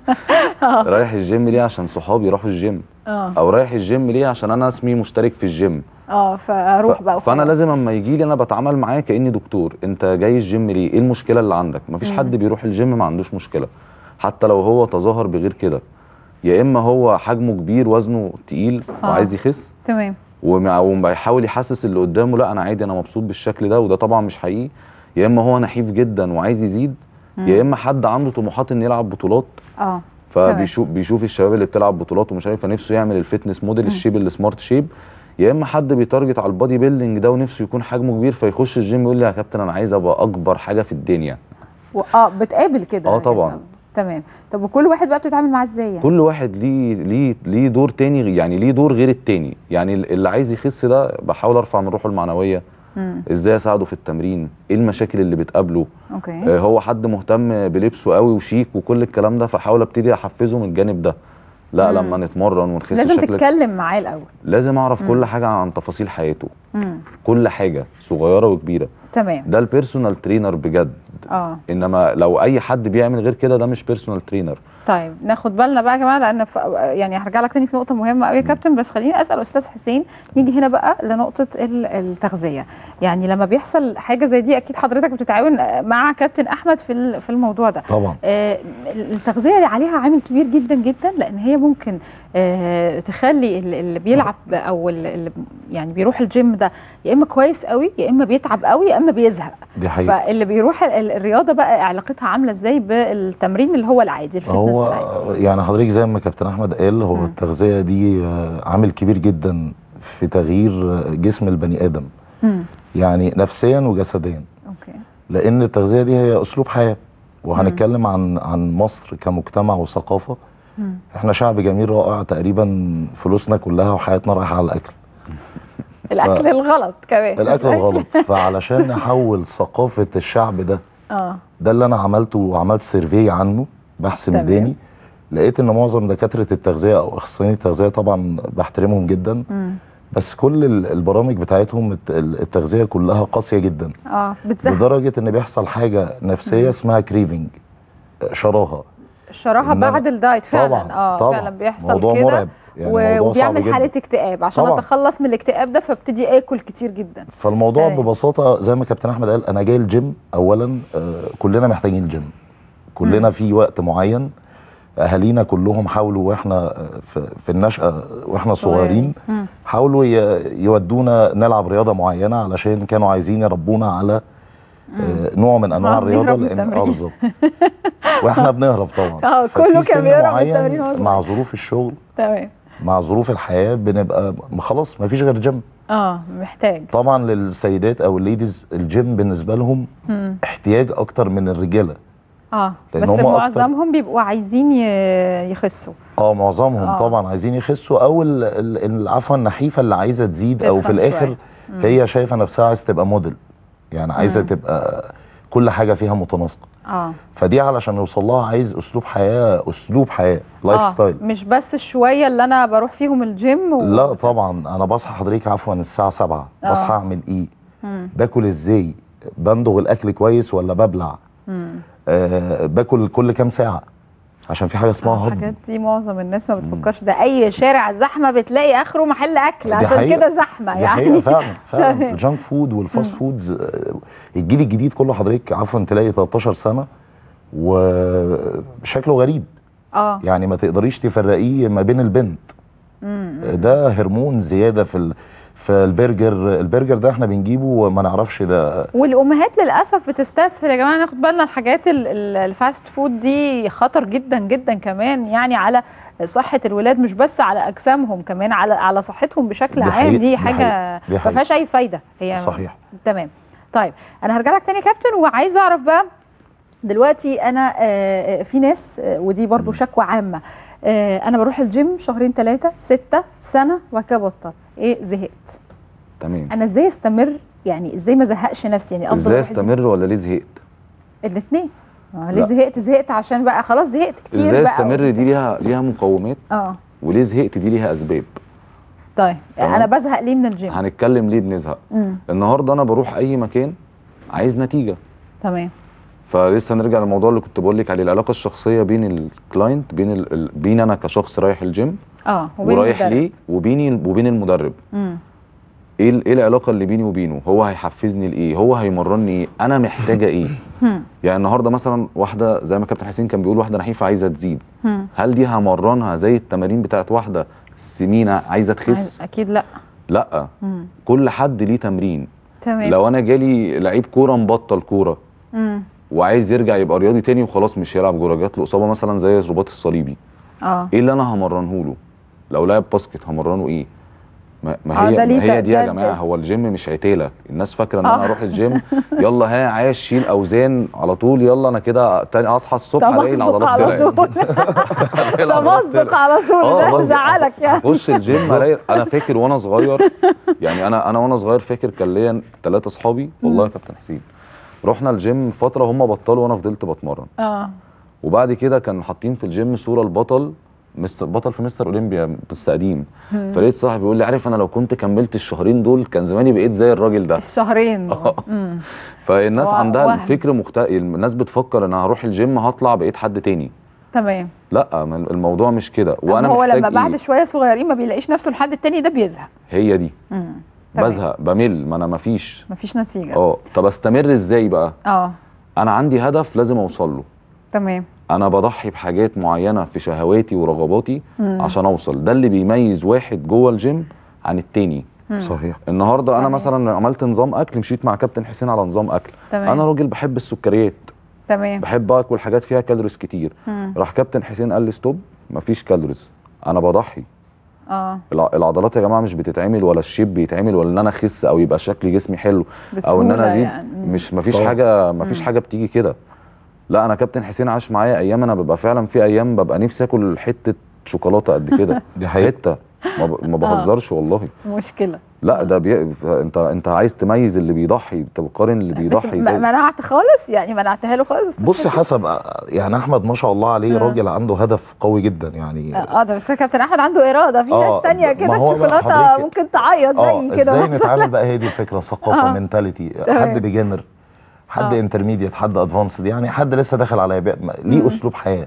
رايح الجيم ليه عشان صحابي راحوا الجيم اه او رايح الجيم ليه عشان انا اسمي مشترك في الجيم اه فاروح ف- بقى فانا وخلاص. لازم اما يجي لي انا بتعامل معاه كاني دكتور انت جاي الجيم ليه ايه المشكله اللي عندك مفيش مم. حد بيروح الجيم ما عندوش مشكله حتى لو هو تظاهر بغير كده يا اما هو حجمه كبير وزنه تقيل آه. وعايز يخس تمام ومع- وبيحاول يحسس اللي قدامه لا انا عادي انا مبسوط بالشكل ده وده طبعا مش حقيقي يا اما هو نحيف جدا وعايز يزيد يا اما حد عنده طموحات انه يلعب بطولات اه فبيشوف بيشوف الشباب اللي بتلعب بطولات ومش عارف فنفسه يعمل الفتنس موديل الشيب السمارت شيب يا اما حد بيتارجت على البادي بيلدينج ده ونفسه يكون حجمه كبير فيخش الجيم يقول لي يا كابتن انا عايز ابقى اكبر حاجه في الدنيا و- اه بتقابل كده آه طبعاً. تمام طب وكل واحد بقى بتتعامل معاه ازاي يعني؟ كل واحد ليه ليه ليه دور تاني يعني ليه دور غير التاني يعني اللي عايز يخس ده بحاول ارفع من روحه المعنويه مم. ازاي اساعده في التمرين ايه المشاكل اللي بتقابله اوكي آه، هو حد مهتم بلبسه قوي وشيك وكل الكلام ده فحاول ابتدي احفزه من الجانب ده لا مم. لما نتمرن ونخس لازم شكلك تتكلم معاه الاول لازم اعرف مم. كل حاجه عن تفاصيل حياته مم. كل حاجه صغيره وكبيره تمام ده البيرسونال ترينر بجد اه انما لو اي حد بيعمل غير كده ده مش بيرسونال ترينر طيب ناخد بالنا بقى يا جماعه لان ف... يعني هرجع لك تاني في نقطه مهمه قوي يا كابتن بس خليني اسال استاذ حسين نيجي هنا بقى لنقطه ال- التغذيه يعني لما بيحصل حاجه زي دي اكيد حضرتك بتتعاون مع كابتن احمد في ال- في الموضوع ده طبعا آه، التغذيه عليها عامل كبير جدا جدا لان هي ممكن آه، تخلي ال- اللي بيلعب او ال- اللي يعني بيروح الجيم ده يا اما كويس قوي يا اما بيتعب قوي يا اما بيزهق دي حقيقة فاللي بيروح ال- الرياضه بقى علاقتها عامله ازاي بالتمرين اللي هو العادي الفتنس هو العادي يعني حضرتك زي ما كابتن احمد قال هو مم. التغذيه دي آه، عامل كبير جدا في تغيير آه، جسم البني ادم مم. يعني نفسيا وجسديا اوكي لان التغذيه دي هي اسلوب حياه وهنتكلم عن عن مصر كمجتمع وثقافه مم. احنا شعب جميل رائع تقريبا فلوسنا كلها وحياتنا رايحه على الاكل الاكل الغلط كمان الاكل الغلط فعلشان نحول ثقافه الشعب ده اه ده اللي انا عملته وعملت سيرفي عنه بحث تمام. ميداني لقيت ان معظم دكاتره التغذيه او اخصائيين التغذيه طبعا بحترمهم جدا مم. بس كل ال- البرامج بتاعتهم الت- التغذيه كلها قاسيه جدا اه بتزهق لدرجه ان بيحصل حاجه نفسيه اسمها كريفنج شراهه الشراهه إن أنا- بعد الدايت فعلا طبعا اه طبعا فعلا بيحصل موضوع كده مرعب يعني و- موضوع صعب وبيعمل جدا حاله اكتئاب عشان طبعا. اتخلص من الاكتئاب ده فابتدي اكل كتير جدا فالموضوع تمام. ببساطه زي ما كابتن احمد قال انا جاي الجيم اولا آه كلنا محتاجين الجيم كلنا في وقت معين اهالينا كلهم حاولوا واحنا آه، في, في النشأة واحنا صغيرين مم. حاولوا ي- يودونا نلعب رياضه معينه علشان كانوا عايزين يربونا على آه نوع من انواع آه، الرياضه بنهرب من لان التمرين. آه، بالظبط واحنا بنهرب طبعا آه، ففي كله كان سن بيهرب من معين التمرين وهو صغير. مع ظروف الشغل تمام مع ظروف الحياه بنبقى خلاص مفيش غير جيم اه محتاج طبعا للسيدات او الليديز الجيم بالنسبه لهم مم. احتياج اكتر من الرجاله اه لأن بس هم أكتر- معظمهم بيبقوا عايزين ي- يخسوا اه معظمهم آه. آه. طبعا عايزين يخسوا او ال- ال- ال- عفوا النحيفه اللي عايزه تزيد او في تتخن الاخر شوية. هي شايفه نفسها عايزه تبقى موديل يعني عايزه مم. تبقى كل حاجه فيها متناسقه اه فدي علشان يوصل لها عايز اسلوب حياه اسلوب حياه لايف آه. ستايل مش بس الشويه اللي انا بروح فيهم الجيم و... لا طبعا انا بصحى حضرتك عفوا الساعه 7 آه. بصحى اعمل ايه مم. باكل ازاي بندغ الاكل كويس ولا ببلع مم. آه باكل كل كام ساعه عشان في حاجه اسمها هضم الحاجات دي معظم الناس ما بتفكرش ده اي شارع زحمه بتلاقي اخره محل اكل دي عشان حقيقة. كده زحمه دي يعني حقيقة فعلا فعلا تمام. الجانك فود والفاست فودز آه، الجيل الجديد كله حضرتك عفوا تلاقي 13 سنه وشكله غريب اه يعني ما تقدريش تفرقيه ما بين البنت مم. ده هرمون زياده في ال... في البرجر البرجر ده احنا بنجيبه وما نعرفش ده والامهات للاسف بتستسهل يا جماعه ناخد بالنا الحاجات ال- ال- الفاست فود دي خطر جدا جدا كمان يعني على صحه الولاد مش بس على اجسامهم كمان على على صحتهم بشكل دي عام حقيقة، دي دي حاجه حقيقة، دي ما حقيقة. فيهاش اي فايده هي صحيح تمام طيب انا هرجع لك تاني يا كابتن وعايزه اعرف بقى دلوقتي انا آه، آه، في ناس آه، ودي برضو شكوى عامه آه، انا بروح الجيم شهرين ثلاثه سته سنه وبعد كده بطل ايه زهقت تمام انا ازاي استمر يعني ازاي ما ازهقش نفسي يعني افضل ازاي أروح الجيم؟ استمر ولا ليه زهقت الاثنين ليه لا. زهقت زهقت عشان بقى خلاص زهقت كتير ازاي بقى استمر و- دي ليها ليها مقومات اه وليه زهقت دي ليها اسباب طيب تمام. انا بزهق ليه من الجيم هنتكلم ليه بنزهق امم النهارده انا بروح اي مكان عايز نتيجه تمام فلسه نرجع للموضوع اللي كنت بقول لك عليه العلاقه الشخصيه بين الكلاينت بين ال... ال- بين انا كشخص رايح الجيم اه وبين ورايح المدرب. ليه وبيني وبين المدرب امم ايه ال- ايه العلاقه اللي بيني وبينه هو هيحفزني لايه هو هيمرني ايه انا محتاجه ايه هم. يعني النهارده مثلا واحده زي ما كابتن حسين كان بيقول واحده نحيفه عايزه تزيد هم. هل دي همرنها زي التمارين بتاعت واحده سمينه عايزه تخس عايز- اكيد لا لا مم. كل حد ليه تمرين تمام لو انا جالي لعيب كوره مبطل كوره امم وعايز يرجع يبقى رياضي تاني وخلاص مش هيلعب كوره جات له اصابه مثلا زي الرباط الصليبي اه ايه اللي انا همرنه له لو لاعب باسكت همرنه ايه ما ما آه، هي ده ليه ما هي ده- دي يا ده- جماعه ده- هو الجيم مش عتاله الناس فاكره ان آه. انا اروح الجيم يلا ها عايز شيل اوزان على طول يلا انا كده تاني اصحى الصبح الاقي تمزق العضلات على طلعت طول ألاقي العضلات تمزق طلعت. على طول آه، مش عايز خلاص. ازعلك يعني اخش الجيم الاقي انا فاكر وانا صغير يعني انا انا وانا صغير فاكر كان ليا ثلاثه اصحابي والله يا كابتن حسين رحنا الجيم فتره هم بطلوا وانا فضلت بتمرن اه وبعد كده كان حاطين في الجيم صوره البطل مستر بطل في مستر اولمبيا بس قديم فلقيت صاحبي بيقول لي عارف انا لو كنت كملت الشهرين دول كان زماني بقيت زي الراجل ده الشهرين دول. مم. فالناس و- عندها وهم. الفكر مختلف الناس بتفكر انا هروح الجيم هطلع بقيت حد تاني تمام لا ما الموضوع مش كده وانا وانا هو محتاج لما بعد إيه؟ شويه صغيرين ما بيلاقيش نفسه الحد التاني ده بيزهق هي دي مم. تمام. بزهق بمل ما انا مفيش مفيش نتيجه اه طب استمر ازاي بقى اه انا عندي هدف لازم اوصل له تمام انا بضحي بحاجات معينه في شهواتي ورغباتي عشان اوصل ده اللي بيميز واحد جوه الجيم عن التاني صحيح النهارده انا صحيح. مثلا عملت نظام اكل مشيت مع كابتن حسين على نظام اكل تمام. انا راجل بحب السكريات تمام بحب اكل حاجات فيها كالوريز كتير مم. راح كابتن حسين قال لي ستوب مفيش كالوريز انا بضحي اه الع- العضلات يا جماعه مش بتتعمل ولا الشيب بيتعمل ولا ان انا اخس او يبقى شكل جسمي حلو او ان انا بسهولة ازيد يعني. مم. مش مفيش طبعا. حاجه مفيش حاجه بتيجي كده لا انا كابتن حسين عاش معايا ايام انا ببقى فعلا في ايام ببقى نفسي اكل حته شوكولاته قد كده دي حقيقة. حته ما ب- ما بهزرش والله مشكله لا ده بي... انت انت عايز تميز اللي بيضحي انت بتقارن اللي بس بيضحي م- ده منعت خالص يعني منعتها له خالص بصي حسب يعني احمد ما شاء الله عليه راجل عنده هدف قوي جدا يعني اه ده بس كابتن احمد عنده اراده في آه، ناس تانية ما كده هو بقى الشوكولاته حضرتك- ممكن تعيط اه زي كده ازاي مثلا. نتعامل بقى هي دي الفكره ثقافه آه. منتاليتي تمام. حد بيجنر حد آه. انترميديت حد ادفانسد يعني حد لسه داخل على بيع ليه اسلوب حياه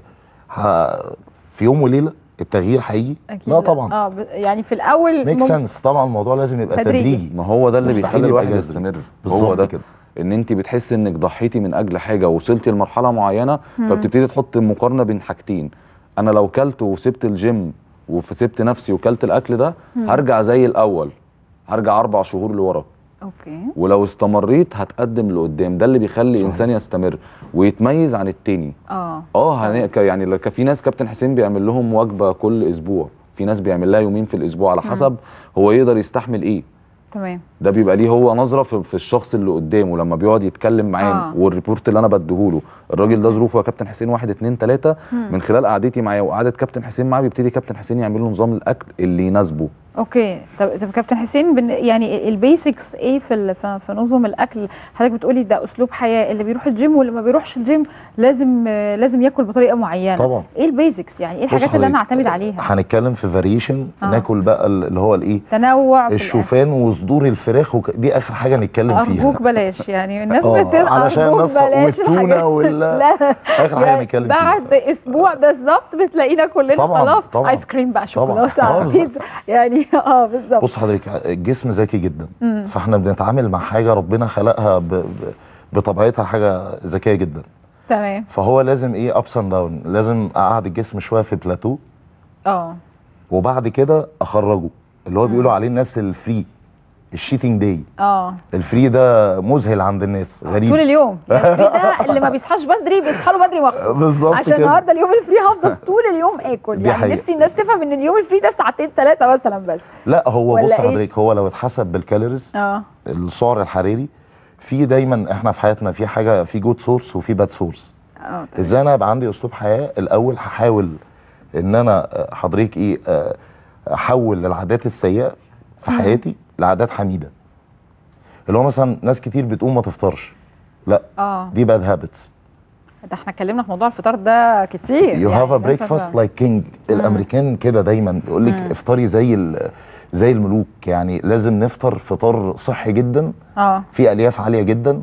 ه- في يوم وليله التغيير هيجي أكيد لا طبعا اه ب- يعني في الاول ميك ممكن- سنس طبعا الموضوع لازم يبقى تدريجي. تدريجي ما هو ده اللي مستحيل بيخلي يبقى الواحد جذري. يستمر هو بالظبط ده كده. ان انت بتحسي انك ضحيتي من اجل حاجه ووصلتي لمرحله معينه فبتبتدي تحط مقارنه بين حاجتين انا لو كلت وسبت الجيم وسبت نفسي وكلت الاكل ده هرجع زي الاول هرجع اربع شهور لورا اوكي ولو استمريت هتقدم لقدام ده اللي بيخلي انسان يستمر ويتميز عن التاني اه اه هن... ك- يعني ل- ك- في ناس كابتن حسين بيعمل لهم وجبه كل اسبوع في ناس بيعمل لها يومين في الاسبوع على حسب هو يقدر يستحمل ايه تمام ده بيبقى ليه هو نظره في, في الشخص اللي قدامه لما بيقعد يتكلم معاه آه. والريبورت اللي انا بديهوله الراجل ده ظروفه يا كابتن حسين واحد اتنين تلاته من خلال قعدتي معاه وقعده كابتن حسين معاه بيبتدي كابتن حسين يعمل له نظام الاكل اللي يناسبه اوكي طب طب كابتن حسين بن يعني البيسكس ايه في ال- في في نظم الاكل حضرتك بتقولي ده اسلوب حياه اللي بيروح الجيم واللي ما بيروحش الجيم لازم آه، لازم ياكل بطريقه معينه طبعا. ايه البيسكس يعني ايه بص الحاجات اللي انا حضرتك، اعتمد عليها هنتكلم في فاريشن آه. ناكل بقى اللي هو الايه تنوع في الشوفان وصدور الفراخ وك... دي اخر حاجه نتكلم فيها ارجوك بلاش يعني الناس آه، بتبقى علشان أرجوك الناس بلاش والتونة الحاجات- وال- لا آخر حاجة يعني نتكلم فيها. بعد اسبوع بالظبط بتلاقينا كلنا طبعاً، خلاص طبعاً. ايس كريم بقى طبعاً. شوكولاته آه، بالظبط. بيتزا يعني اه بالظبط بص حضرتك الجسم ذكي جدا فاحنا بنتعامل مع حاجه ربنا خلقها ب... ب... بطبيعتها حاجه ذكيه جدا تمام فهو لازم ايه ابس اند داون لازم اقعد الجسم شويه في بلاتو اه وبعد كده اخرجه اللي هو بيقولوا عليه الناس الفري الشيتنج داي اه الفري ده مذهل عند الناس غريب طول اليوم يعني الفري ده اللي ما بيصحاش بدري بيصحى له بدري مخصوص بالظبط عشان كده. النهارده اليوم الفري هفضل طول اليوم اكل دي يعني حقيقة. نفسي الناس تفهم ان اليوم الفري ده ساعتين ثلاثه مثلا بس لا هو ولا بص إيه؟ حضرتك هو لو اتحسب بالكالوريز اه السعر الحراري في دايما احنا في حياتنا في حاجه في جود سورس وفي باد سورس اه ازاي انا يبقى عندي اسلوب حياه الاول هحاول ان انا آه، حضرتك ايه آه، احول العادات السيئه في حياتي لعادات حميده اللي هو مثلا ناس كتير بتقوم ما تفطرش لا اه دي باد هابتس ده احنا اتكلمنا في موضوع الفطار ده كتير يو هاف ا الناس بريكفاست ما- لايك كينج الامريكان كده دايما يقول لك افطري زي ال- زي الملوك يعني لازم نفطر فطار صحي جدا اه في الياف عاليه جدا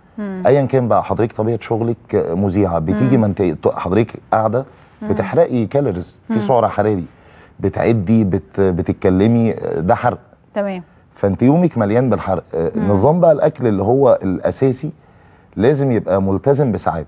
ايا كان بقى حضرتك طبيعه شغلك مذيعه بتيجي ما انت حضرتك قاعده بتحرقي كالوريز في سعر حراري بتعدي بت بتتكلمي ده حرق تمام فانت يومك مليان بالحرق آه، نظام بقى الاكل اللي هو الاساسي لازم يبقى ملتزم بساعات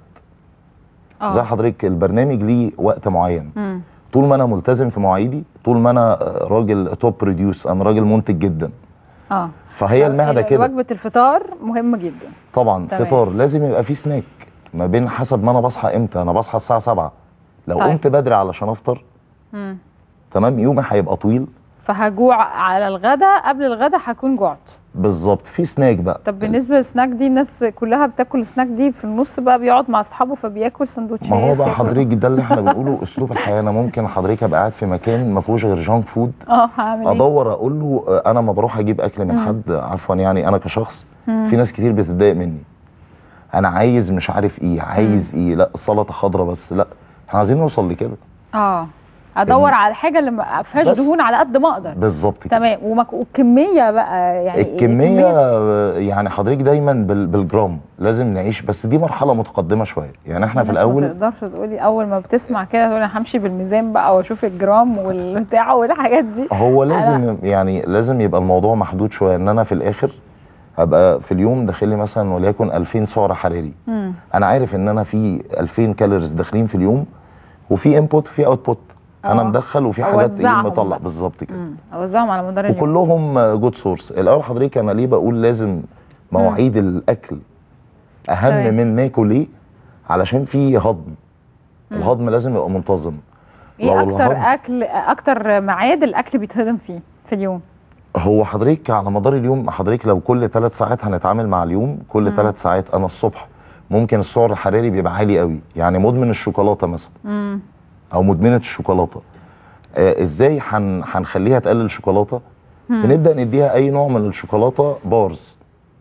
اه زي حضرتك البرنامج ليه وقت معين مم. طول ما انا ملتزم في مواعيدي طول ما انا آه، راجل توب بروديوس انا راجل منتج جدا اه فهي المعده كده وجبه الفطار مهمه جدا طبعا تمام. فطار لازم يبقى فيه سناك ما بين حسب ما انا بصحى امتى انا بصحى الساعه 7 لو طيب. قمت بدري علشان افطر مم. تمام يومي هيبقى طويل فهجوع على الغدا قبل الغدا هكون جوعت بالظبط في سناك بقى طب بالنسبه للسناك دي الناس كلها بتاكل السناك دي في النص بقى بيقعد مع اصحابه فبياكل سندوتشات ما هو بقى ياكل- حضرتك ده اللي احنا بنقوله اسلوب الحياه انا ممكن حضرتك ابقى قاعد في مكان ما فيهوش غير جانك فود اه هعمل ايه ادور اقول له آه، انا ما بروح اجيب اكل من حد عفوا يعني انا كشخص في ناس كتير بتتضايق مني انا عايز مش عارف ايه عايز ايه لا السلطه خضراء بس لا احنا عايزين نوصل لكده اه ادور على الحاجه اللي ما فيهاش بس. دهون على قد ما اقدر بالظبط كده تمام ومك... والكميه بقى يعني الكميه آه، يعني حضرتك دايما بال- بالجرام لازم نعيش بس دي مرحله متقدمه شويه يعني احنا في الناس ما الاول تقدرش تقولي اول ما بتسمع كده تقول انا همشي بالميزان بقى واشوف الجرام والبتاع والحاجات دي هو لازم يعني لازم يبقى الموضوع محدود شويه ان انا في الاخر هبقى في اليوم داخل لي مثلا وليكن 2000 سعر حراري مم. انا عارف ان انا في 2000 كالوريز داخلين في اليوم وفي انبوت وفي اوتبوت انا آه. مدخل وفي حاجات ايه أوزعهم مطلع بقى. بالظبط كده مم. اوزعهم على مدار اليوم وكلهم جود سورس الاول حضرتك انا ليه بقول لازم مواعيد الاكل اهم تمام. من ناكل ايه علشان في هضم الهضم لازم يبقى منتظم ايه لو اكتر الهضم- اكل اكتر ميعاد الاكل بيتهضم فيه في اليوم هو حضرتك على مدار اليوم حضرتك لو كل ثلاث ساعات هنتعامل مع اليوم كل ثلاث ساعات انا الصبح ممكن السعر الحراري بيبقى عالي قوي يعني مدمن الشوكولاته مثلا او مدمنه الشوكولاته آه ازاي هن- هنخليها تقلل شوكولاته بنبدا نديها اي نوع من الشوكولاته بارز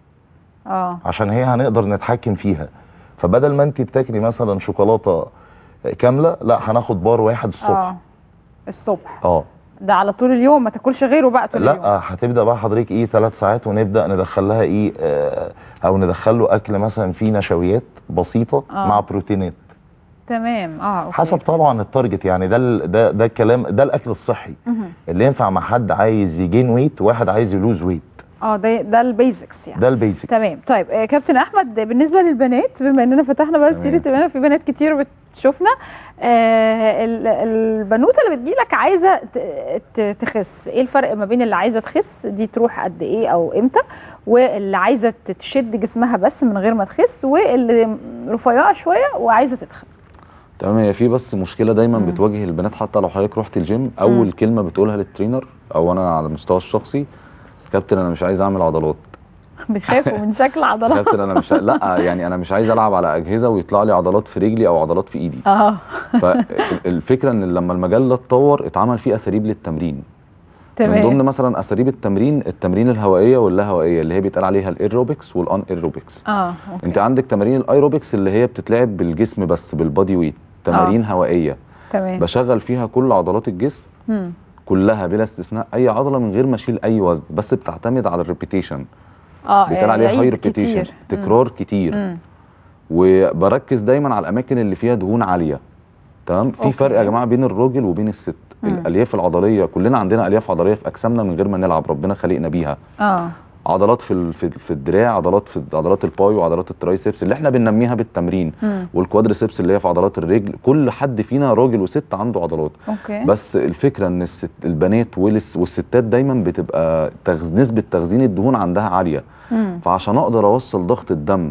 اه عشان هي هنقدر نتحكم فيها فبدل ما انت بتاكلي مثلا شوكولاته كامله لا هناخد بار واحد الصبح اه الصبح اه ده على طول اليوم ما تاكلش غيره بقى طول اليوم لا هتبدا بقى حضرتك ايه ثلاث ساعات ونبدا ندخل لها ايه آه او ندخل له اكل مثلا فيه نشويات بسيطه آه. مع بروتينات تمام اه أوكي. حسب طبعا التارجت يعني ده ال- ده ده الكلام ده الاكل الصحي اللي ينفع مع حد عايز يجين ويت وواحد عايز يلوز ويت اه ده ده البيزكس يعني ده البيزكس تمام طيب آه، كابتن احمد بالنسبه للبنات بما اننا فتحنا بقى تمام. سيره البنات في بنات كتير بتشوفنا آه ال- البنوته اللي بتجيلك عايزه ت- ت- تخس ايه الفرق ما بين اللي عايزه تخس دي تروح قد ايه او امتى واللي عايزه تشد جسمها بس من غير ما تخس واللي رفيعه شويه وعايزه تتخن تمام هي في بس مشكله دايما مم. بتواجه البنات حتى لو حضرتك رحت الجيم اول كلمه بتقولها للترينر او انا على المستوى الشخصي كابتن انا مش عايز اعمل عضلات بيخافوا من شكل عضلات كابتن انا مش لا يعني انا مش عايز العب على اجهزه ويطلع لي عضلات في رجلي او عضلات في ايدي اه فالفكره ان لما المجال ده اتطور اتعمل فيه اساليب للتمرين من ضمن تمام مثلا اساليب التمرين التمرين الهوائيه واللا هوائيه اللي هي بيتقال عليها الايروبكس والان ايروبكس اه أوكي. انت عندك تمارين الايروبكس اللي هي بتتلعب بالجسم بس بالبادي ويت تمارين هوائيه تمام بشغل فيها كل عضلات الجسم مم. كلها بلا استثناء اي عضله من غير ما اشيل اي وزن بس بتعتمد على الريبيتيشن اه بيتقال عليها عيد هاي ريبيتيشن كتير. تكرار كتير مم. وبركز دايما على الاماكن اللي فيها دهون عاليه تمام في أوكي. فرق يا جماعه بين الراجل وبين الست مم. الالياف العضليه كلنا عندنا الياف عضليه في اجسامنا من غير ما نلعب ربنا خلقنا بيها اه عضلات في ال- في في الدراع عضلات في عضلات الباي وعضلات الترايسبس اللي احنا بننميها بالتمرين مم. والكوادريسبس اللي هي في عضلات الرجل كل حد فينا راجل وست عنده عضلات اوكي بس الفكره ان الست البنات والس- والستات دايما بتبقى تغز نسبه تخزين الدهون عندها عاليه مم. فعشان اقدر اوصل ضغط الدم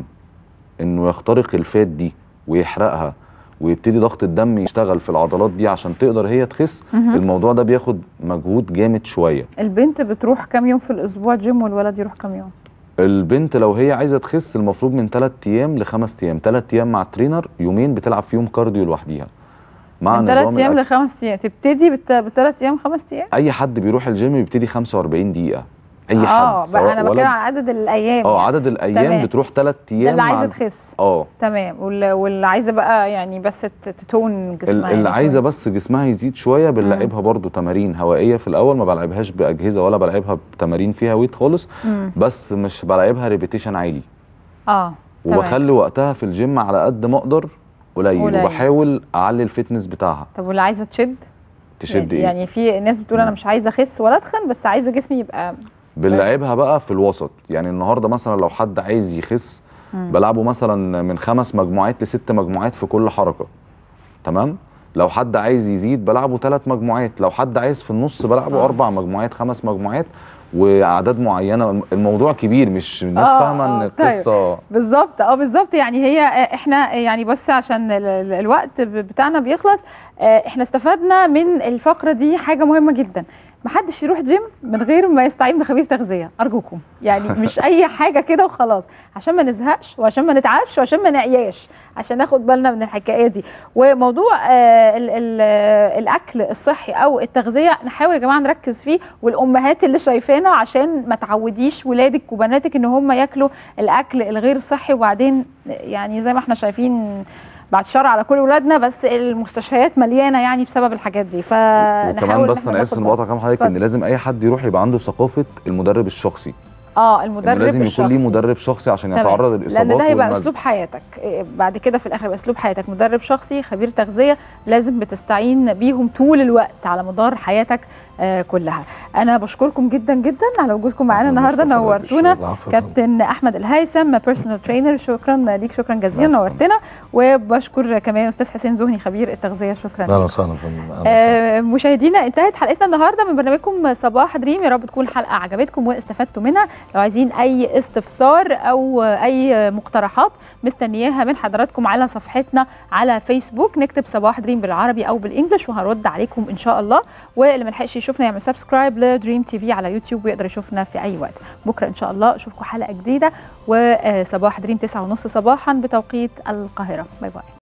انه يخترق الفات دي ويحرقها ويبتدي ضغط الدم يشتغل في العضلات دي عشان تقدر هي تخس مهم. الموضوع ده بياخد مجهود جامد شويه البنت بتروح كام يوم في الاسبوع جيم والولد يروح كام يوم البنت لو هي عايزه تخس المفروض من 3 ايام لخمس ايام 3 ايام مع الترينر يومين بتلعب فيهم كارديو لوحديها مع من ثلاث نظام ايام الأكل. لخمس ايام تبتدي بالت- بثلاث ايام خمس ايام اي حد بيروح الجيم بيبتدي 45 دقيقه اي اه حد بقى انا ولد- بتكلم على عدد الايام اه يعني. عدد الايام تمام. بتروح 3 ده ايام اللي مع عايزه ال- تخس اه تمام واللي, واللي عايزه بقى يعني بس ت- تتون ال- جسمها اللي يعني عايزه تون. بس جسمها يزيد شويه بنلعبها برضو تمارين هوائيه في الاول ما بلعبهاش باجهزه ولا بلعبها بتمارين فيها ويت خالص مم. بس مش بلعبها ريبيتيشن عالي اه تمام. وبخلي وقتها في الجيم على قد ما اقدر قليل, قليل. وبحاول اعلي الفتنس بتاعها طب واللي عايزه تشد تشد يعني, ايه يعني في ناس بتقول انا مش عايزه اخس ولا اتخن بس عايزه جسمي يبقى بنلعبها بقى في الوسط يعني النهارده مثلا لو حد عايز يخس بلعبه مثلا من خمس مجموعات لست مجموعات في كل حركه تمام لو حد عايز يزيد بلعبه ثلاث مجموعات لو حد عايز في النص بلعبه اربع مجموعات خمس مجموعات واعداد معينه الموضوع كبير مش الناس آه، فاهمه ان آه، طيب. القصه بالظبط اه بالظبط يعني هي آه، احنا يعني بس عشان ال- ال- الوقت ب- بتاعنا بيخلص آه، احنا استفدنا من الفقره دي حاجه مهمه جدا محدش يروح جيم من غير ما يستعين بخبير تغذيه ارجوكم يعني مش اي حاجه كده وخلاص عشان ما نزهقش وعشان ما نتعبش وعشان ما نعياش عشان ناخد بالنا من الحكايه دي وموضوع آه، ال- ال- آه، الاكل الصحي او التغذيه نحاول يا جماعه نركز فيه والامهات اللي شايفانا عشان ما تعوديش ولادك وبناتك ان هم ياكلوا الاكل الغير صحي وبعدين يعني زي ما احنا شايفين بعد شر على كل ولادنا بس المستشفيات مليانه يعني بسبب الحاجات دي فنحاول وكمان إن بس إحنا انا اسف ناخد إني بقطع كلام حضرتك ان اتفضل. لازم اي حد يروح يبقى عنده ثقافه المدرب الشخصي اه إنه المدرب لازم يكون الشخصي. ليه مدرب شخصي عشان تمام. يتعرض للاصابات لان ده هيبقى والمز- اسلوب حياتك إيه، بعد كده في الاخر يبقى اسلوب حياتك مدرب شخصي خبير تغذيه لازم بتستعين بيهم طول الوقت على مدار حياتك آه كلها انا بشكركم جدا جدا على وجودكم معانا أهلاً النهارده وسهلاً. نورتونا العفو. كابتن احمد الهيثم بيرسونال ترينر شكرا ليك شكرا جزيلا نورتنا وبشكر كمان استاذ حسين زهني خبير التغذيه شكرا اهلا وسهلا يا فندم أهلاً وسهلاً. آه، مشاهدينا انتهت حلقتنا النهارده من برنامجكم صباح دريم يا رب تكون حلقه عجبتكم واستفدتوا منها لو عايزين اي استفسار او اي مقترحات مستنياها من حضراتكم على صفحتنا على فيسبوك نكتب صباح دريم بالعربي او بالانجلش وهرد عليكم ان شاء الله واللي ملحقش يشوفنا يعمل سبسكرايب لدريم تي في على يوتيوب ويقدر يشوفنا في اي وقت بكره ان شاء الله اشوفكم حلقه جديده وصباح دريم 9:30 صباحا بتوقيت القاهره باي باي